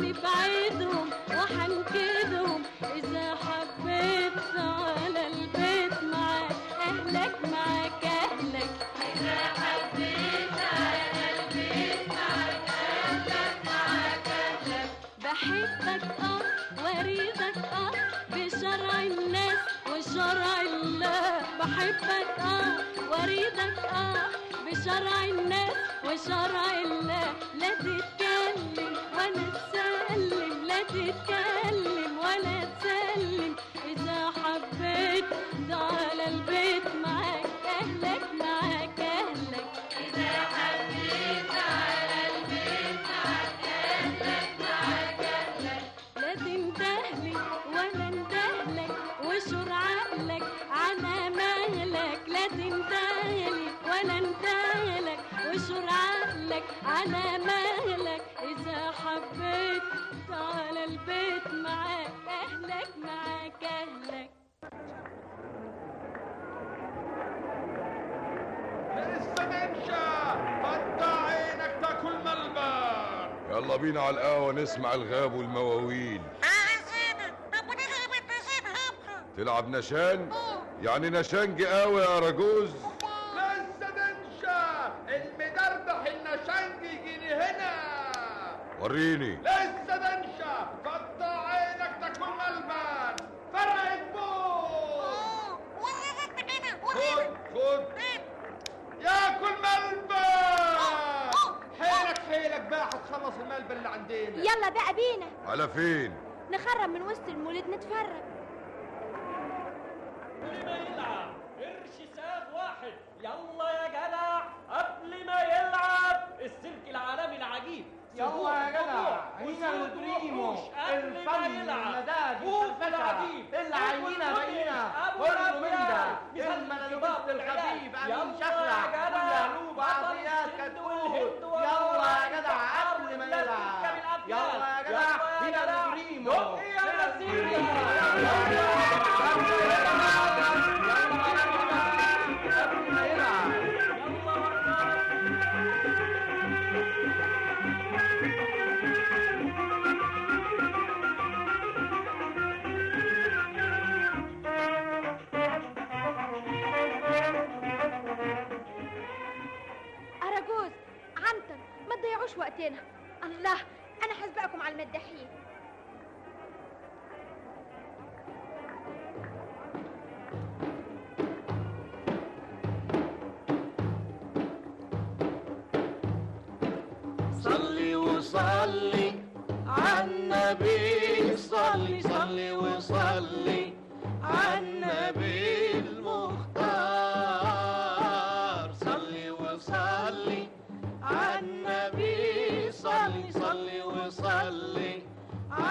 هنبعدهم وحنكدهم اذا حبيت على البيت معاك اهلك معاك اهلك اذا حبيت على البيت معاك اهلك معاك اهلك بحبك اه واريدك اه بشرع الناس وشرع الله بحبك اه واريدك اه بشرع الناس وشرع الله لا تتكلم ولا تسلم لا تتكلم ولا تسلم اذا حبيت على البيت معاك اهلك معاك اهلك اذا حبيت على البيت معاك اهلك معاك اهلك لا تندهلي ولا اندهلك وشور عقلك على مهلك لا تندهلي ولا اندهلك وشور عقلك على مهلك اذا حبيت على البيت معاك اهلك معاك اهلك لسه نمشى فتح عينك تاكل ملبن يلا بينا على القهوة نسمع الغاب والمواويل تلعب نشان؟ يعني نشانجي قوي يا راجوز لسه نمشى المدردح النشنج يجيني هنا وريني لسه نمشى فتح عينك تاكل ملبن فرق البوق خد خد ياكل ملبن حيلك حيلك بقى هتخلص الملبن اللي عندنا يلا بقى بينا على فين؟ نخرب من وسط المولد نتفرج قبل ما يلعب قرش ساغ واحد يلا يا جدع قبل ما يلعب السلك العالمي العجيب يلا يا جدع هنا البريمو الفن المداد الفلسفة العينة بينا كله من ده المندوب الخفيف أمين شخلع واليعلوب عطيات كتكوت يلا يا جدع قبل ما يلعب يلا يا جدع هنا البريمو قبل ما يلعب أراجوز عنتر ما تضيعوش وقتنا الله أنا هسبقكم على المداحين صلي وصلي عالنبي صلي صلي وصلي عالنبي المختار صلي وصلي عالنبي صلي صلي وصلي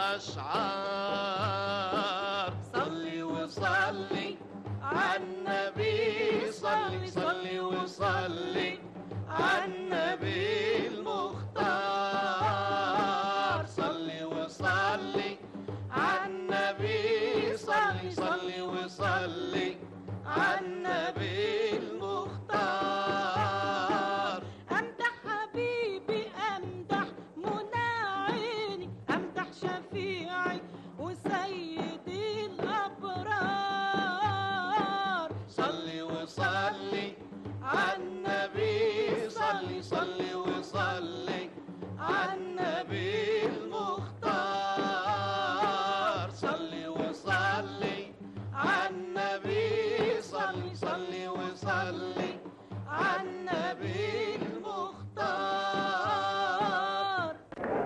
الأشعار صلي وصلي عالنبي صلي صلي وصلي عالنبي المختار صلي وصلي عالنبي صلي صلي وصلي عالنبي المختار امدح حبيبي امدح منى عيني امدح شفيعي وسيدي الابرار صلي وصلي عالنبي صلي صلي وصلي عالنبي المختار صلي وصلي عالنبي صلي صلي وصلي عالنبي المختار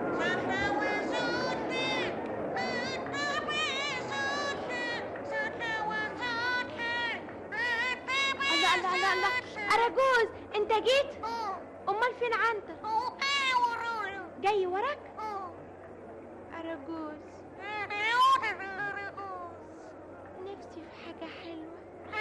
الله الله الله الله أراجوز أنت جيت؟ أمال فين عنتر؟ جاي وراك؟ أراجوز نفسي في حاجة حلوة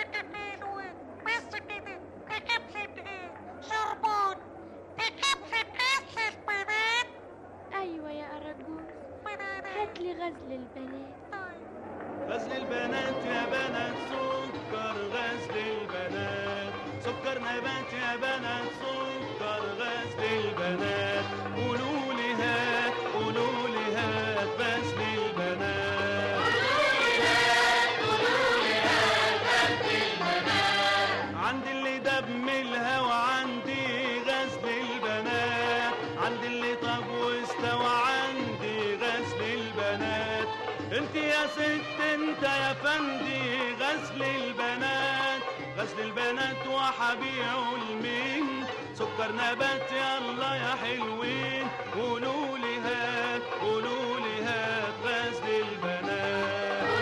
بس كده تكبسة ايه شربات تكبسة قصة بنات أيوة يا أراجوز هاتلي غزل البنات غزل البنات يا بنات سكر غزل البنات سكر نبات يا بنات سكر غزل البنات قولوا لي هات قولوا لي هات غزل البنات عندي اللي دم الهوى عندي غزل البنات عندي اللي طب واستوى عندي غزل البنات انت يا ست انت يا فندي غزل البنات غزل البنات وحبيعه لمين سكر نبات يلا يا حلوين قولوا لي هات قولوا لي هات غزل البنات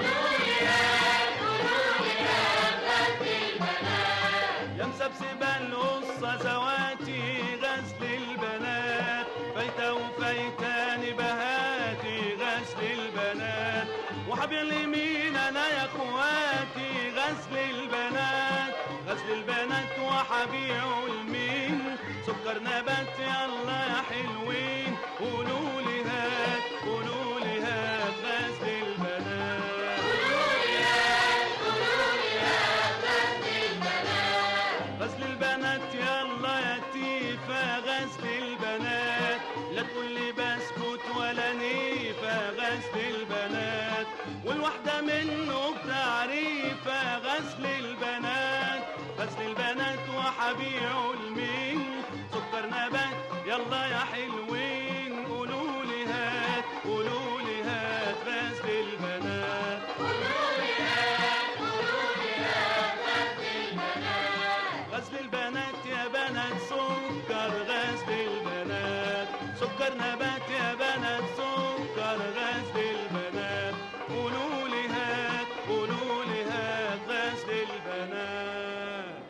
يا مسبسبة القصة زواتي غزل البنات فايتة وفايتاني بهاتي غزل البنات وحبيب اليمين انا يا اخواتي غزل البنات غزل البنات وحبيعه المين سكر نبات يلا يا حلوين قولوا لي هات قولوا لي هات غزل البنات غزل البنات يلا يا تيفا غزل البنات لا تقول لي بسكت ولا نيفا غزل البنات والواحدة منه بتعريفة غزل البنات غزل البنات وحبيعه المين سكر نبات يلا يا حلوين قولوا لي هات قولوا لي هات غزل البنات غزل البنات يا بنات سكر غزل البنات سكر نبات يا بنات سكر غزل البنات قولوا لي هات قولوا لي هات غزل البنات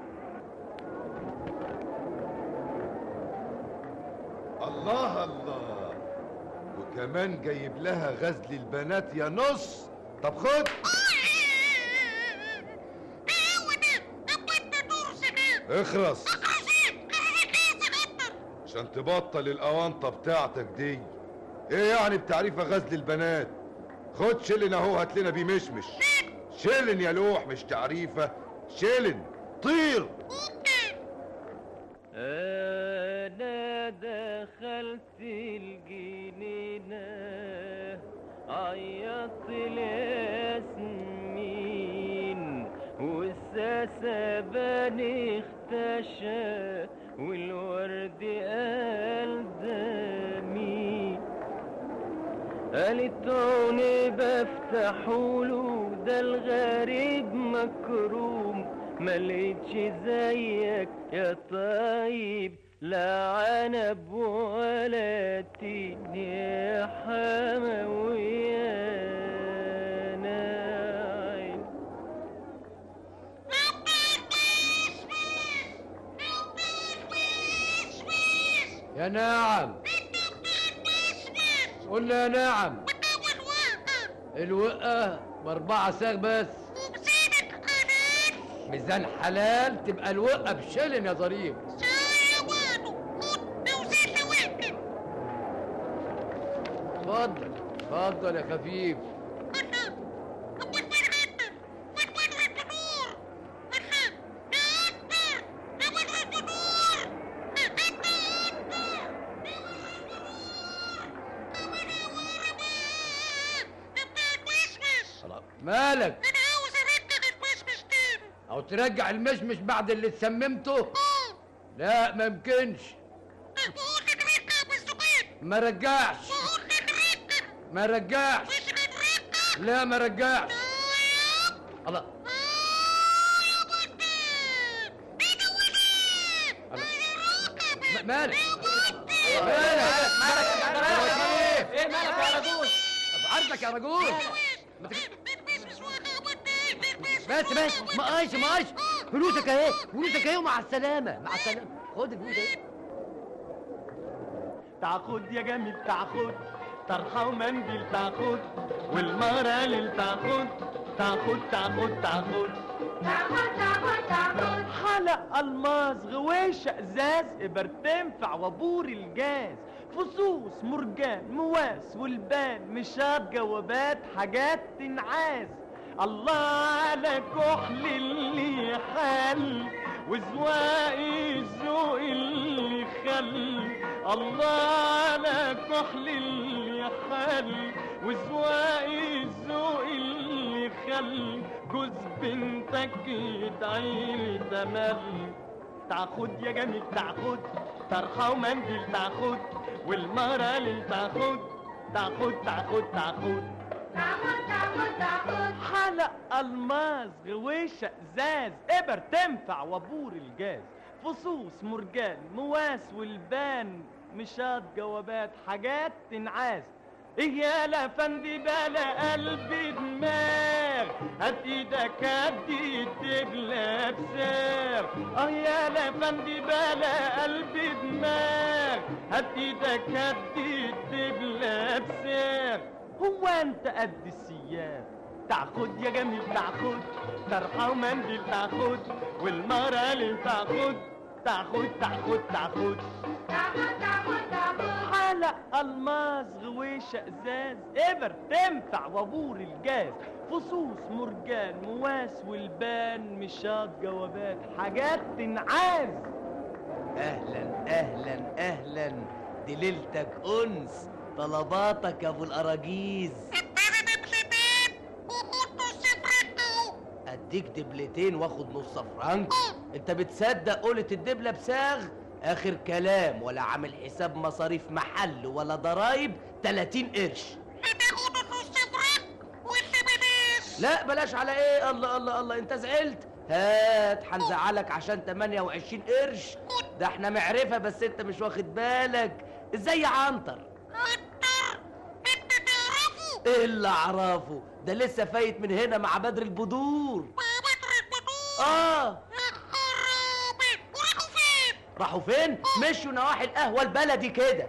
الله الله وكمان جايب لها غزل البنات يا نص طب خد اخرس عشان تبطل الاونطه بتاعتك دي ايه يعني بتعريفه غزل البنات خد شيلن اهو هات لنا بيه مشمش شيلن يا لوح مش تعريفه شيلن طير أنا دخلت الجنينة عيطت الياسمين والسسبان اختشى والورد قال ده مين قالت عوني بفتحوله ده الغريب مكروم ملقتش زيك يا طيب لا عنب ولا تين يا حموي يا ناعم يا نعم قلنا يا نعم الوقة بأربعة ساغ بس ميزان حلال تبقى الوقة بشلن يا ظريف اتفضل اتفضل يا خفيف خلاص. مالك او ترجع المشمش بعد اللي اتسممته لا ما يمكنش ما رجعش ما رجعش لا ما رجعش الله الله. م- مالك مالك ايه مالك يا رجوز عرضك يا رجول بس بس مقاش مقاش فلوسك اهي فلوسك اهي ومع السلامة مع السلامة خد الفلوس اهي تاخد يا جميل تاخد طرحة ومنديل تاخد والمرالل تاخد تاخد تاخد تاخد تاخد تاخد تاخد حلق الماس غويشة ازاز ابر تنفع وبور الجاز فصوص مرجان مواس والبان مشاب جوابات حاجات تنعاز الله على كحل اللي حل وزواقي الذوق اللي خل الله على كحل اللي حل وزواقي الذوق اللي خل جوز بنتك يدعيلي تمل تاخد يا جميل تاخد طرحة ومنديل تاخد والمرالل تاخد تاخد تاخد تاخد تاخد تاخد تاخد حلق الماس غويشة ازاز ابر تنفع وبور الجاز فصوص مرجان مواس والبان مشات جوابات حاجات تنعاز ايه يا لفندي بلا قلبي دماغ هات ايدك هدي تبلى بساغ اه يا لفندي بلا قلبي دماغ هات ايدك هدي تبلى بساغ هو انت قد السياف تاخد يا جميل تاخد طرحة ومنديل تاخد والمرالل تاخد تاخد تاخد تاخد تاخد تاخد تاخد حلق الماس غويشة ازاز ابر تنفع وبور الجاز فصوص مرجان مواس والبان مشات جوابات حاجات تنعاز اهلا اهلا اهلا دي ليلتك انس طلباتك يا ابو الاراجيز اديك دبلتين واخد نص فرنك انت بتصدق قولة الدبلة بساغ اخر كلام ولا عامل حساب مصاريف محل ولا ضرايب 30 قرش لا بلاش على ايه الله الله الله انت زعلت هات هنزعلك عشان 28 قرش ده احنا معرفة بس انت مش واخد بالك ازاي يا عنتر ايه اللي اعرفه ده لسه فايت من هنا مع بدر البدور اه راحوا فين مشوا نواحي القهوة البلدي كده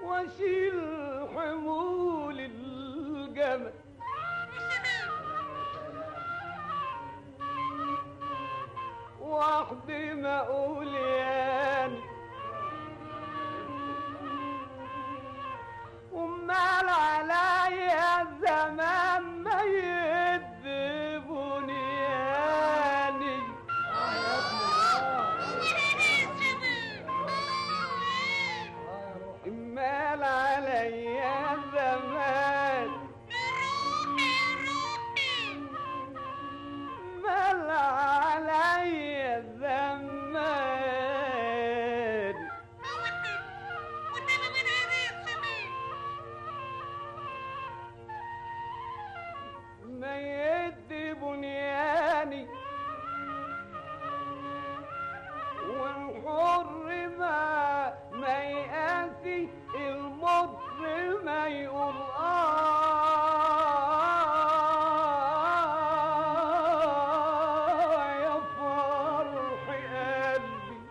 واشيل حمول الجمل وحدي ما اقول يعني ومال عليا الزمان ما يدبني يعني مال عليا الزمان مال عليا الزمان ما يدي بنياني والحر ما ما يأتي المطر ما يقول آه يا فرح قلبي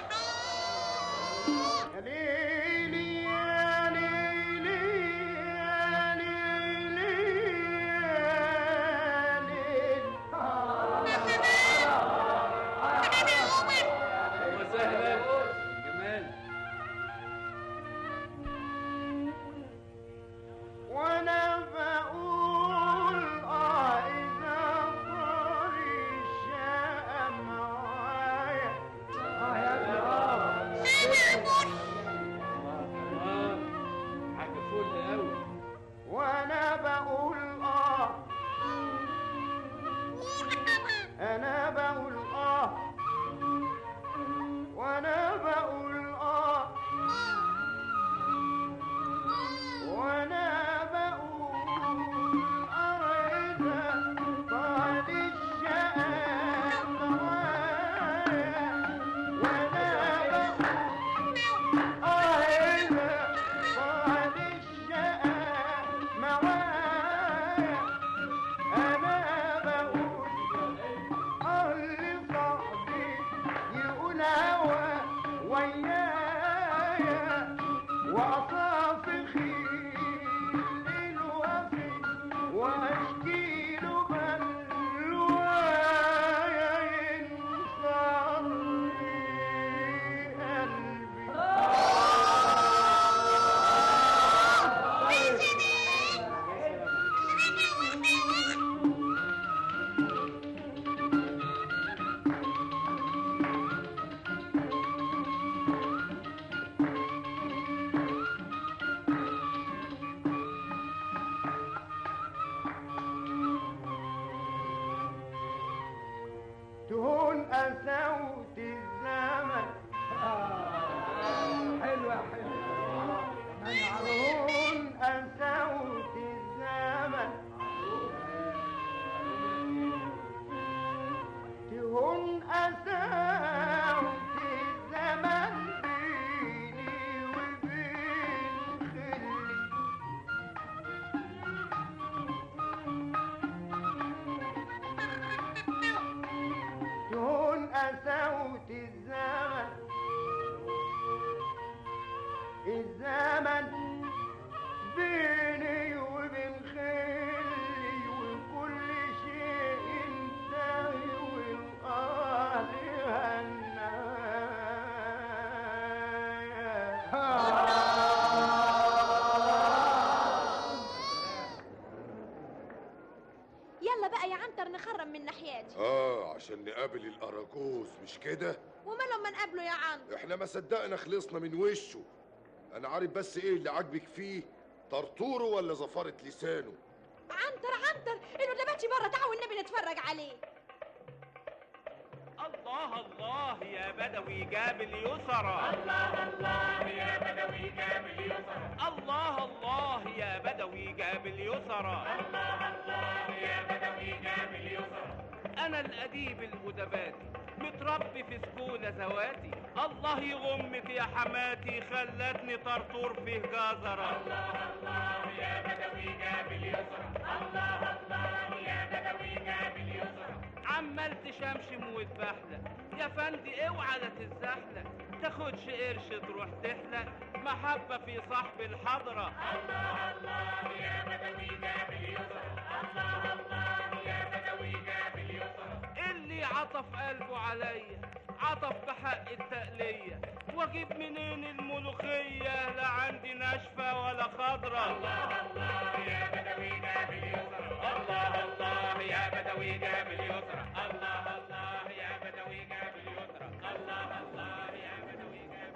يا ليلي يا ليلي يا ليلي يا ليلي وسهلا جمال وانا بقول اه اذا طار الشقة معايا اه يا حاجة فل قوي وانا بقول اه انا بقول اه وانا بقول اه وانا بقول اريد طال الشقا معايا وانا بقول اريد طال الشقا معايا انا بقول أهل صاحبي يقول هوا ويايا وأصافخي الوفي وأشكي له بلوايا ينصرني تهون قساوة الزمن حلوة حلوة تهون قساوة الزمن تهون قساوة الزمن بيني وبين خلي تهون قساوة الزمن الزمن بيني وبين خلي وكل شيء انتهي والآه يلا بقى يا عنتر نخرم من ناحياتي اه عشان نقابل الاراجوز مش كده وماله ما نقابله يا عنتر احنا ما صدقنا خلصنا من وشه انا عارف بس ايه اللي عاجبك فيه طرطوره ولا زفارة لسانه عنتر عنتر الندباتي بره تعالوا والنبي نتفرج عليه الله الله يا بدوي جاب اليسرى الله الله يا بدوي جاب اليسرى الله الله يا بدوي جاب اليسرى الله الله يا بدوي جاب اليسرى انا الاديب الادباتي متربي في سكونة زواتي الله يغمك يا حماتي خلتني طرطور فيه جزرة الله الله يا بدوي جاب اليسرى الله الله يا بدوي جاب اليسرى عمال تشمشم وتبحلق يا فندي اوعى لا تتزحلق تاخدش قرش تروح تحلق محبة في صاحب الحضرة الله الله يا بدوي جاب اليسرى الله الله يا بدوي جاب اليسرى اللي عطف قلبه عليا عطف بحق التقلية واجيب منين الملوخية لا عندي ناشفة ولا خضرة الله الله يا بدوي جاب اليسرى الله الله يا بدوي جاب اليسرى الله الله يا بدوي جاب اليسرى الله الله يا بدوي جاب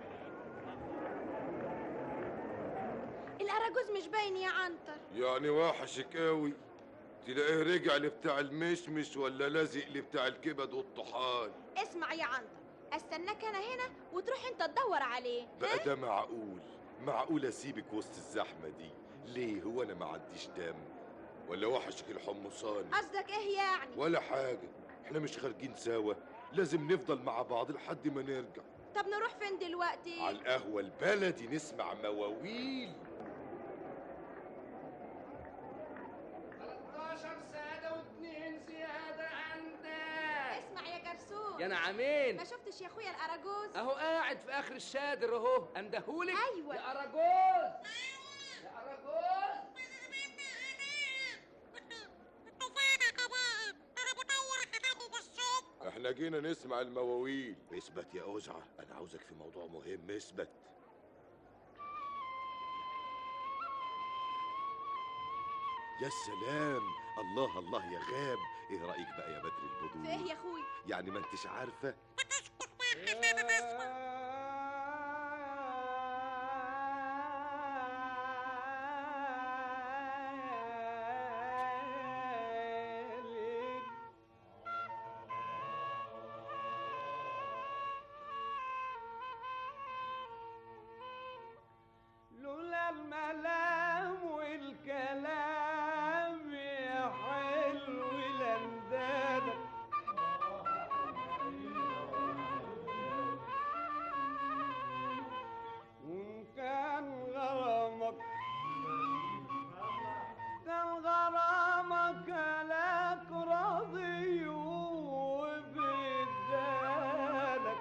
الأراجوز مش باين يا عنتر يعني وحشك قوي تلاقيه رجع لبتاع المشمش ولا لازق لبتاع الكبد والطحال اسمع يا عنتر استناك انا هنا وتروح انت تدور عليه بقى ده معقول معقول اسيبك وسط الزحمه دي ليه هو انا ما عنديش دم ولا وحشك الحمصان قصدك ايه يعني ولا حاجه احنا مش خارجين سوا لازم نفضل مع بعض لحد ما نرجع طب نروح فين دلوقتي على القهوه البلدي نسمع مواويل 13 سادة واثنين زيادة عندك اسمع يا جرسون يا نعمين ما شفتش يا اخويا الاراجوز اهو قاعد في اخر الشادر اهو اندهولك ايوه يا اراجوز يا اراجوز احنا جينا نسمع المواويل اثبت يا أزعة انا عاوزك في موضوع مهم اثبت يا سلام الله الله يا غاب ايه رايك بقى يا بدر البدور في ايه يا اخويا يعني ما انتش عارفه لولا الملام والكلام يا حلو لندادك وإن كان غرامك كان غرامك لك راضي وبدالك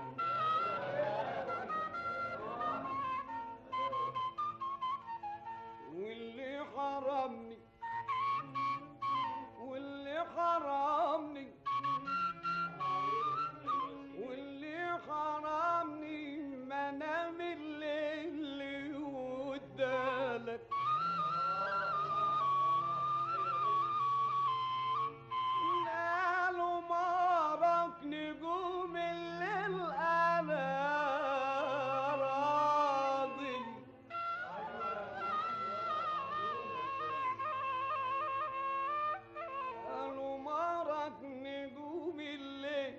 واللي حرمني واللي حرمني واللي حرمني منام الليل ودالك قالوا مارك نجوم الليل انا راضي قالوا مارك نجوم الليل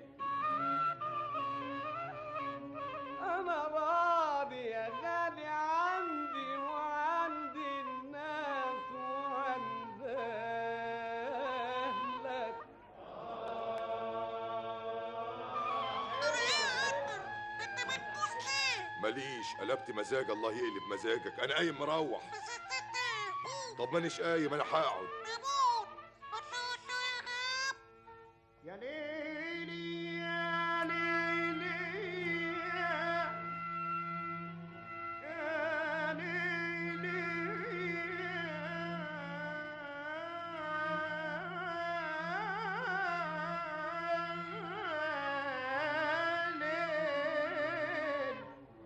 انا راضي يا غالي عندي وعند الناس وعند اهلك ماليش قلبت مزاج الله يقلب مزاجك انا قايم مروح طب مانيش قايم انا هقعد يا ليلي يا ليلي يا ليلي يا ليل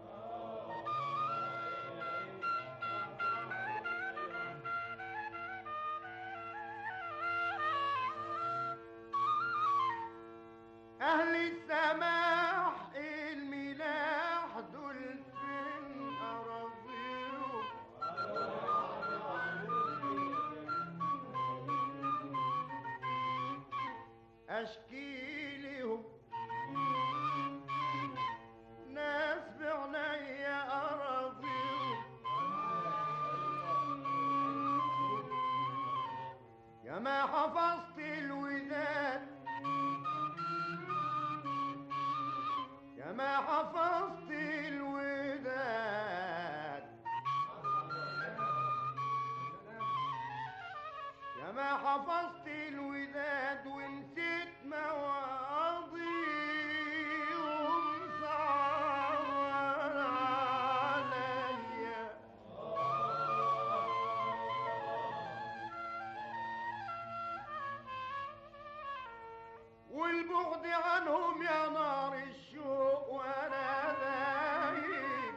أهل السماح الملاح دول فين أراضيهم أشكي لهم ناس بعناية أراضيهم يا ما حفظت الوداد يا ما حفظت الوداد يا ما حفظت الوداد ونسيت مواعيد والبعد عنهم يا نار الشوق وانا دايب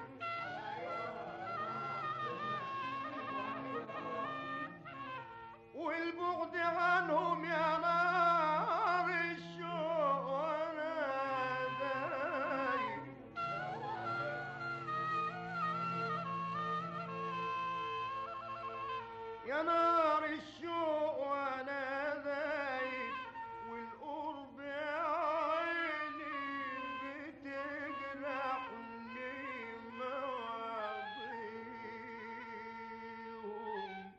والبعد عنهم يا نار الشوق وانا دايب يا نار الشوق وانا ذايب والقرب يا عيني بتجرحني مواضيهم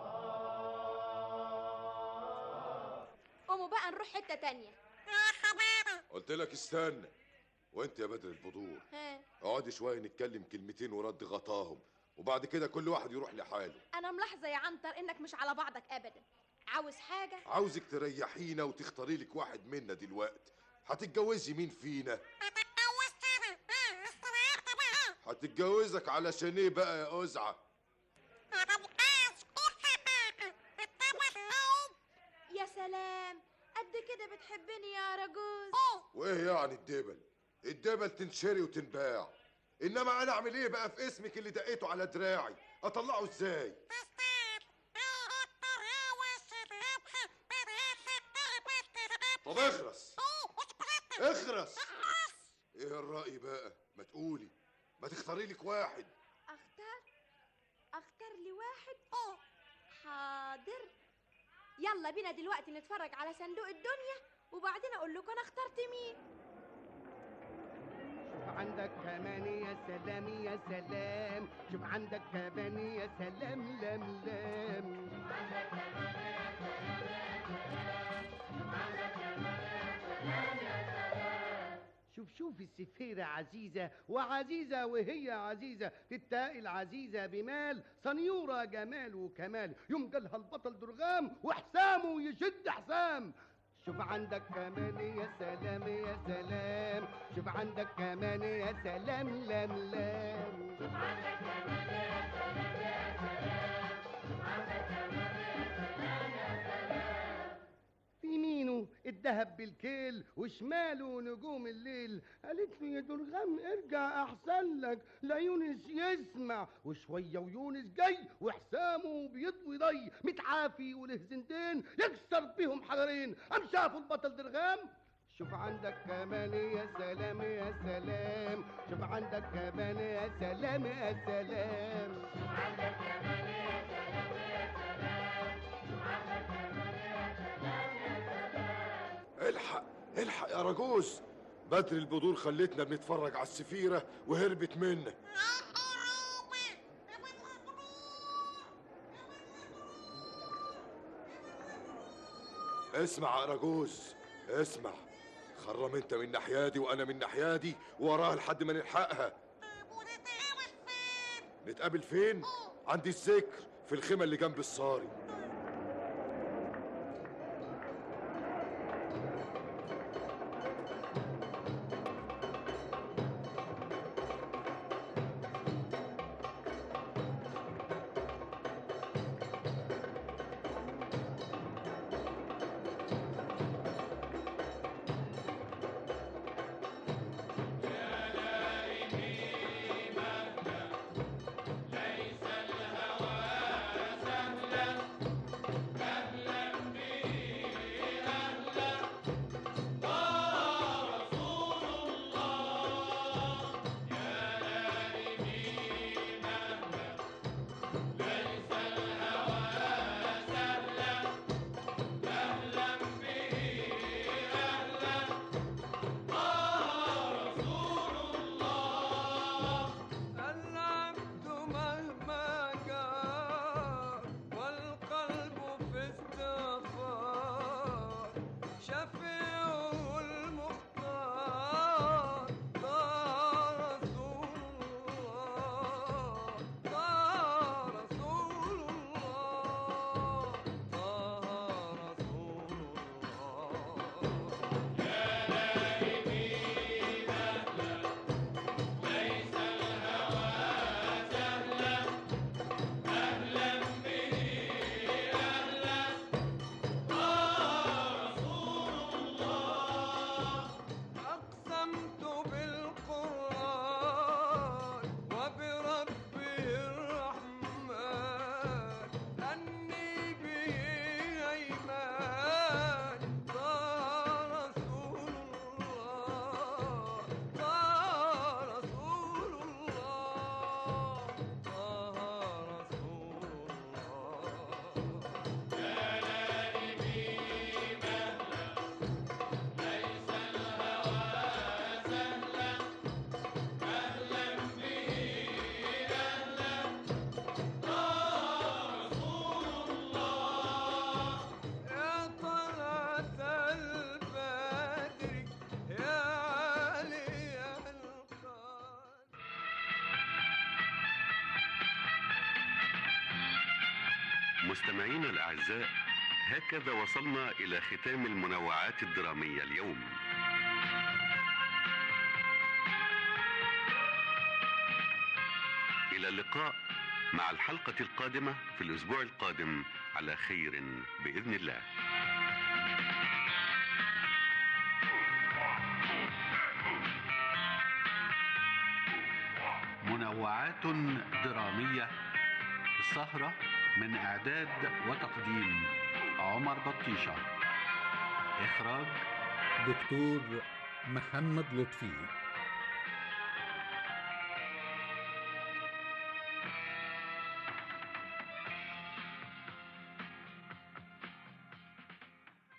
قوموا بقى نروح حتة تانية قلت لك استنى وانت يا بدر البدور ها اقعدي شويه نتكلم كلمتين ورد غطاهم وبعد كده كل واحد يروح لحاله انا ملاحظة يا عنتر انك مش على بعضك ابدا عاوز حاجة عاوزك تريحينا وتختاري لك واحد منا دلوقتي هتتجوزي مين فينا هتتجوزك علشان ايه بقى يا أزعة يا سلام قد كده بتحبني يا رجوز وايه يعني الدبل الدبل تنشري وتنباع انما انا اعمل ايه بقى في اسمك اللي دقيته على دراعي اطلعه ازاي طب اخرس اخرس ايه الرأي بقى ما تقولي ما تختاري لك واحد اختار اختار لي واحد حاضر يلا بينا دلوقتي نتفرج على صندوق الدنيا وبعدين اقول لكم انا اخترت مين شوف عندك كمان يا سلام يا سلام شوف عندك كمان يا سلام لم لم شوف شوف السفيرة عزيزة وعزيزة وهي عزيزة تتاقي العزيزة بمال صنيورة جمال وكمال يوم جالها البطل درغام وحسامه يشد حسام شوف عندك كمان يا سلام يا سلام شوف عندك كمان يا سلام لم لم شوف عندك كمان يا سلام يا سلام شوف عندك كمان يا سلام يا سلام في يمينه الذهب بالكيل وشماله نجوم الليل قالت له يا درغام ارجع احسن لك لا يونس يسمع وشويه ويونس جاي وحسامه بيضوي ضي متعافي وله زندين يكسر بيهم حجرين قام شافوا البطل درغام شوف عندك كمان يا سلام يا سلام شوف عندك كمان يا سلام يا سلام شوف عندك كمان يا سلام يا سلام شوف عندك كمان يا سلام يا سلام الحق الحق يا رجوز بدر البدور خلتنا بنتفرج على السفيرة وهربت منا اسمع يا رجوز اسمع خرم انت من ناحيادي وانا من ناحيادي وراها لحد ما نلحقها نتقابل فين عند الذكر في الخيمة اللي جنب الصاري مستمعينا الأعزاء هكذا وصلنا إلى ختام المنوعات الدرامية اليوم إلى اللقاء مع الحلقة القادمة في الأسبوع القادم على خير بإذن الله منوعات درامية السهرة من إعداد وتقديم عمر بطيشة إخراج دكتور محمد لطفي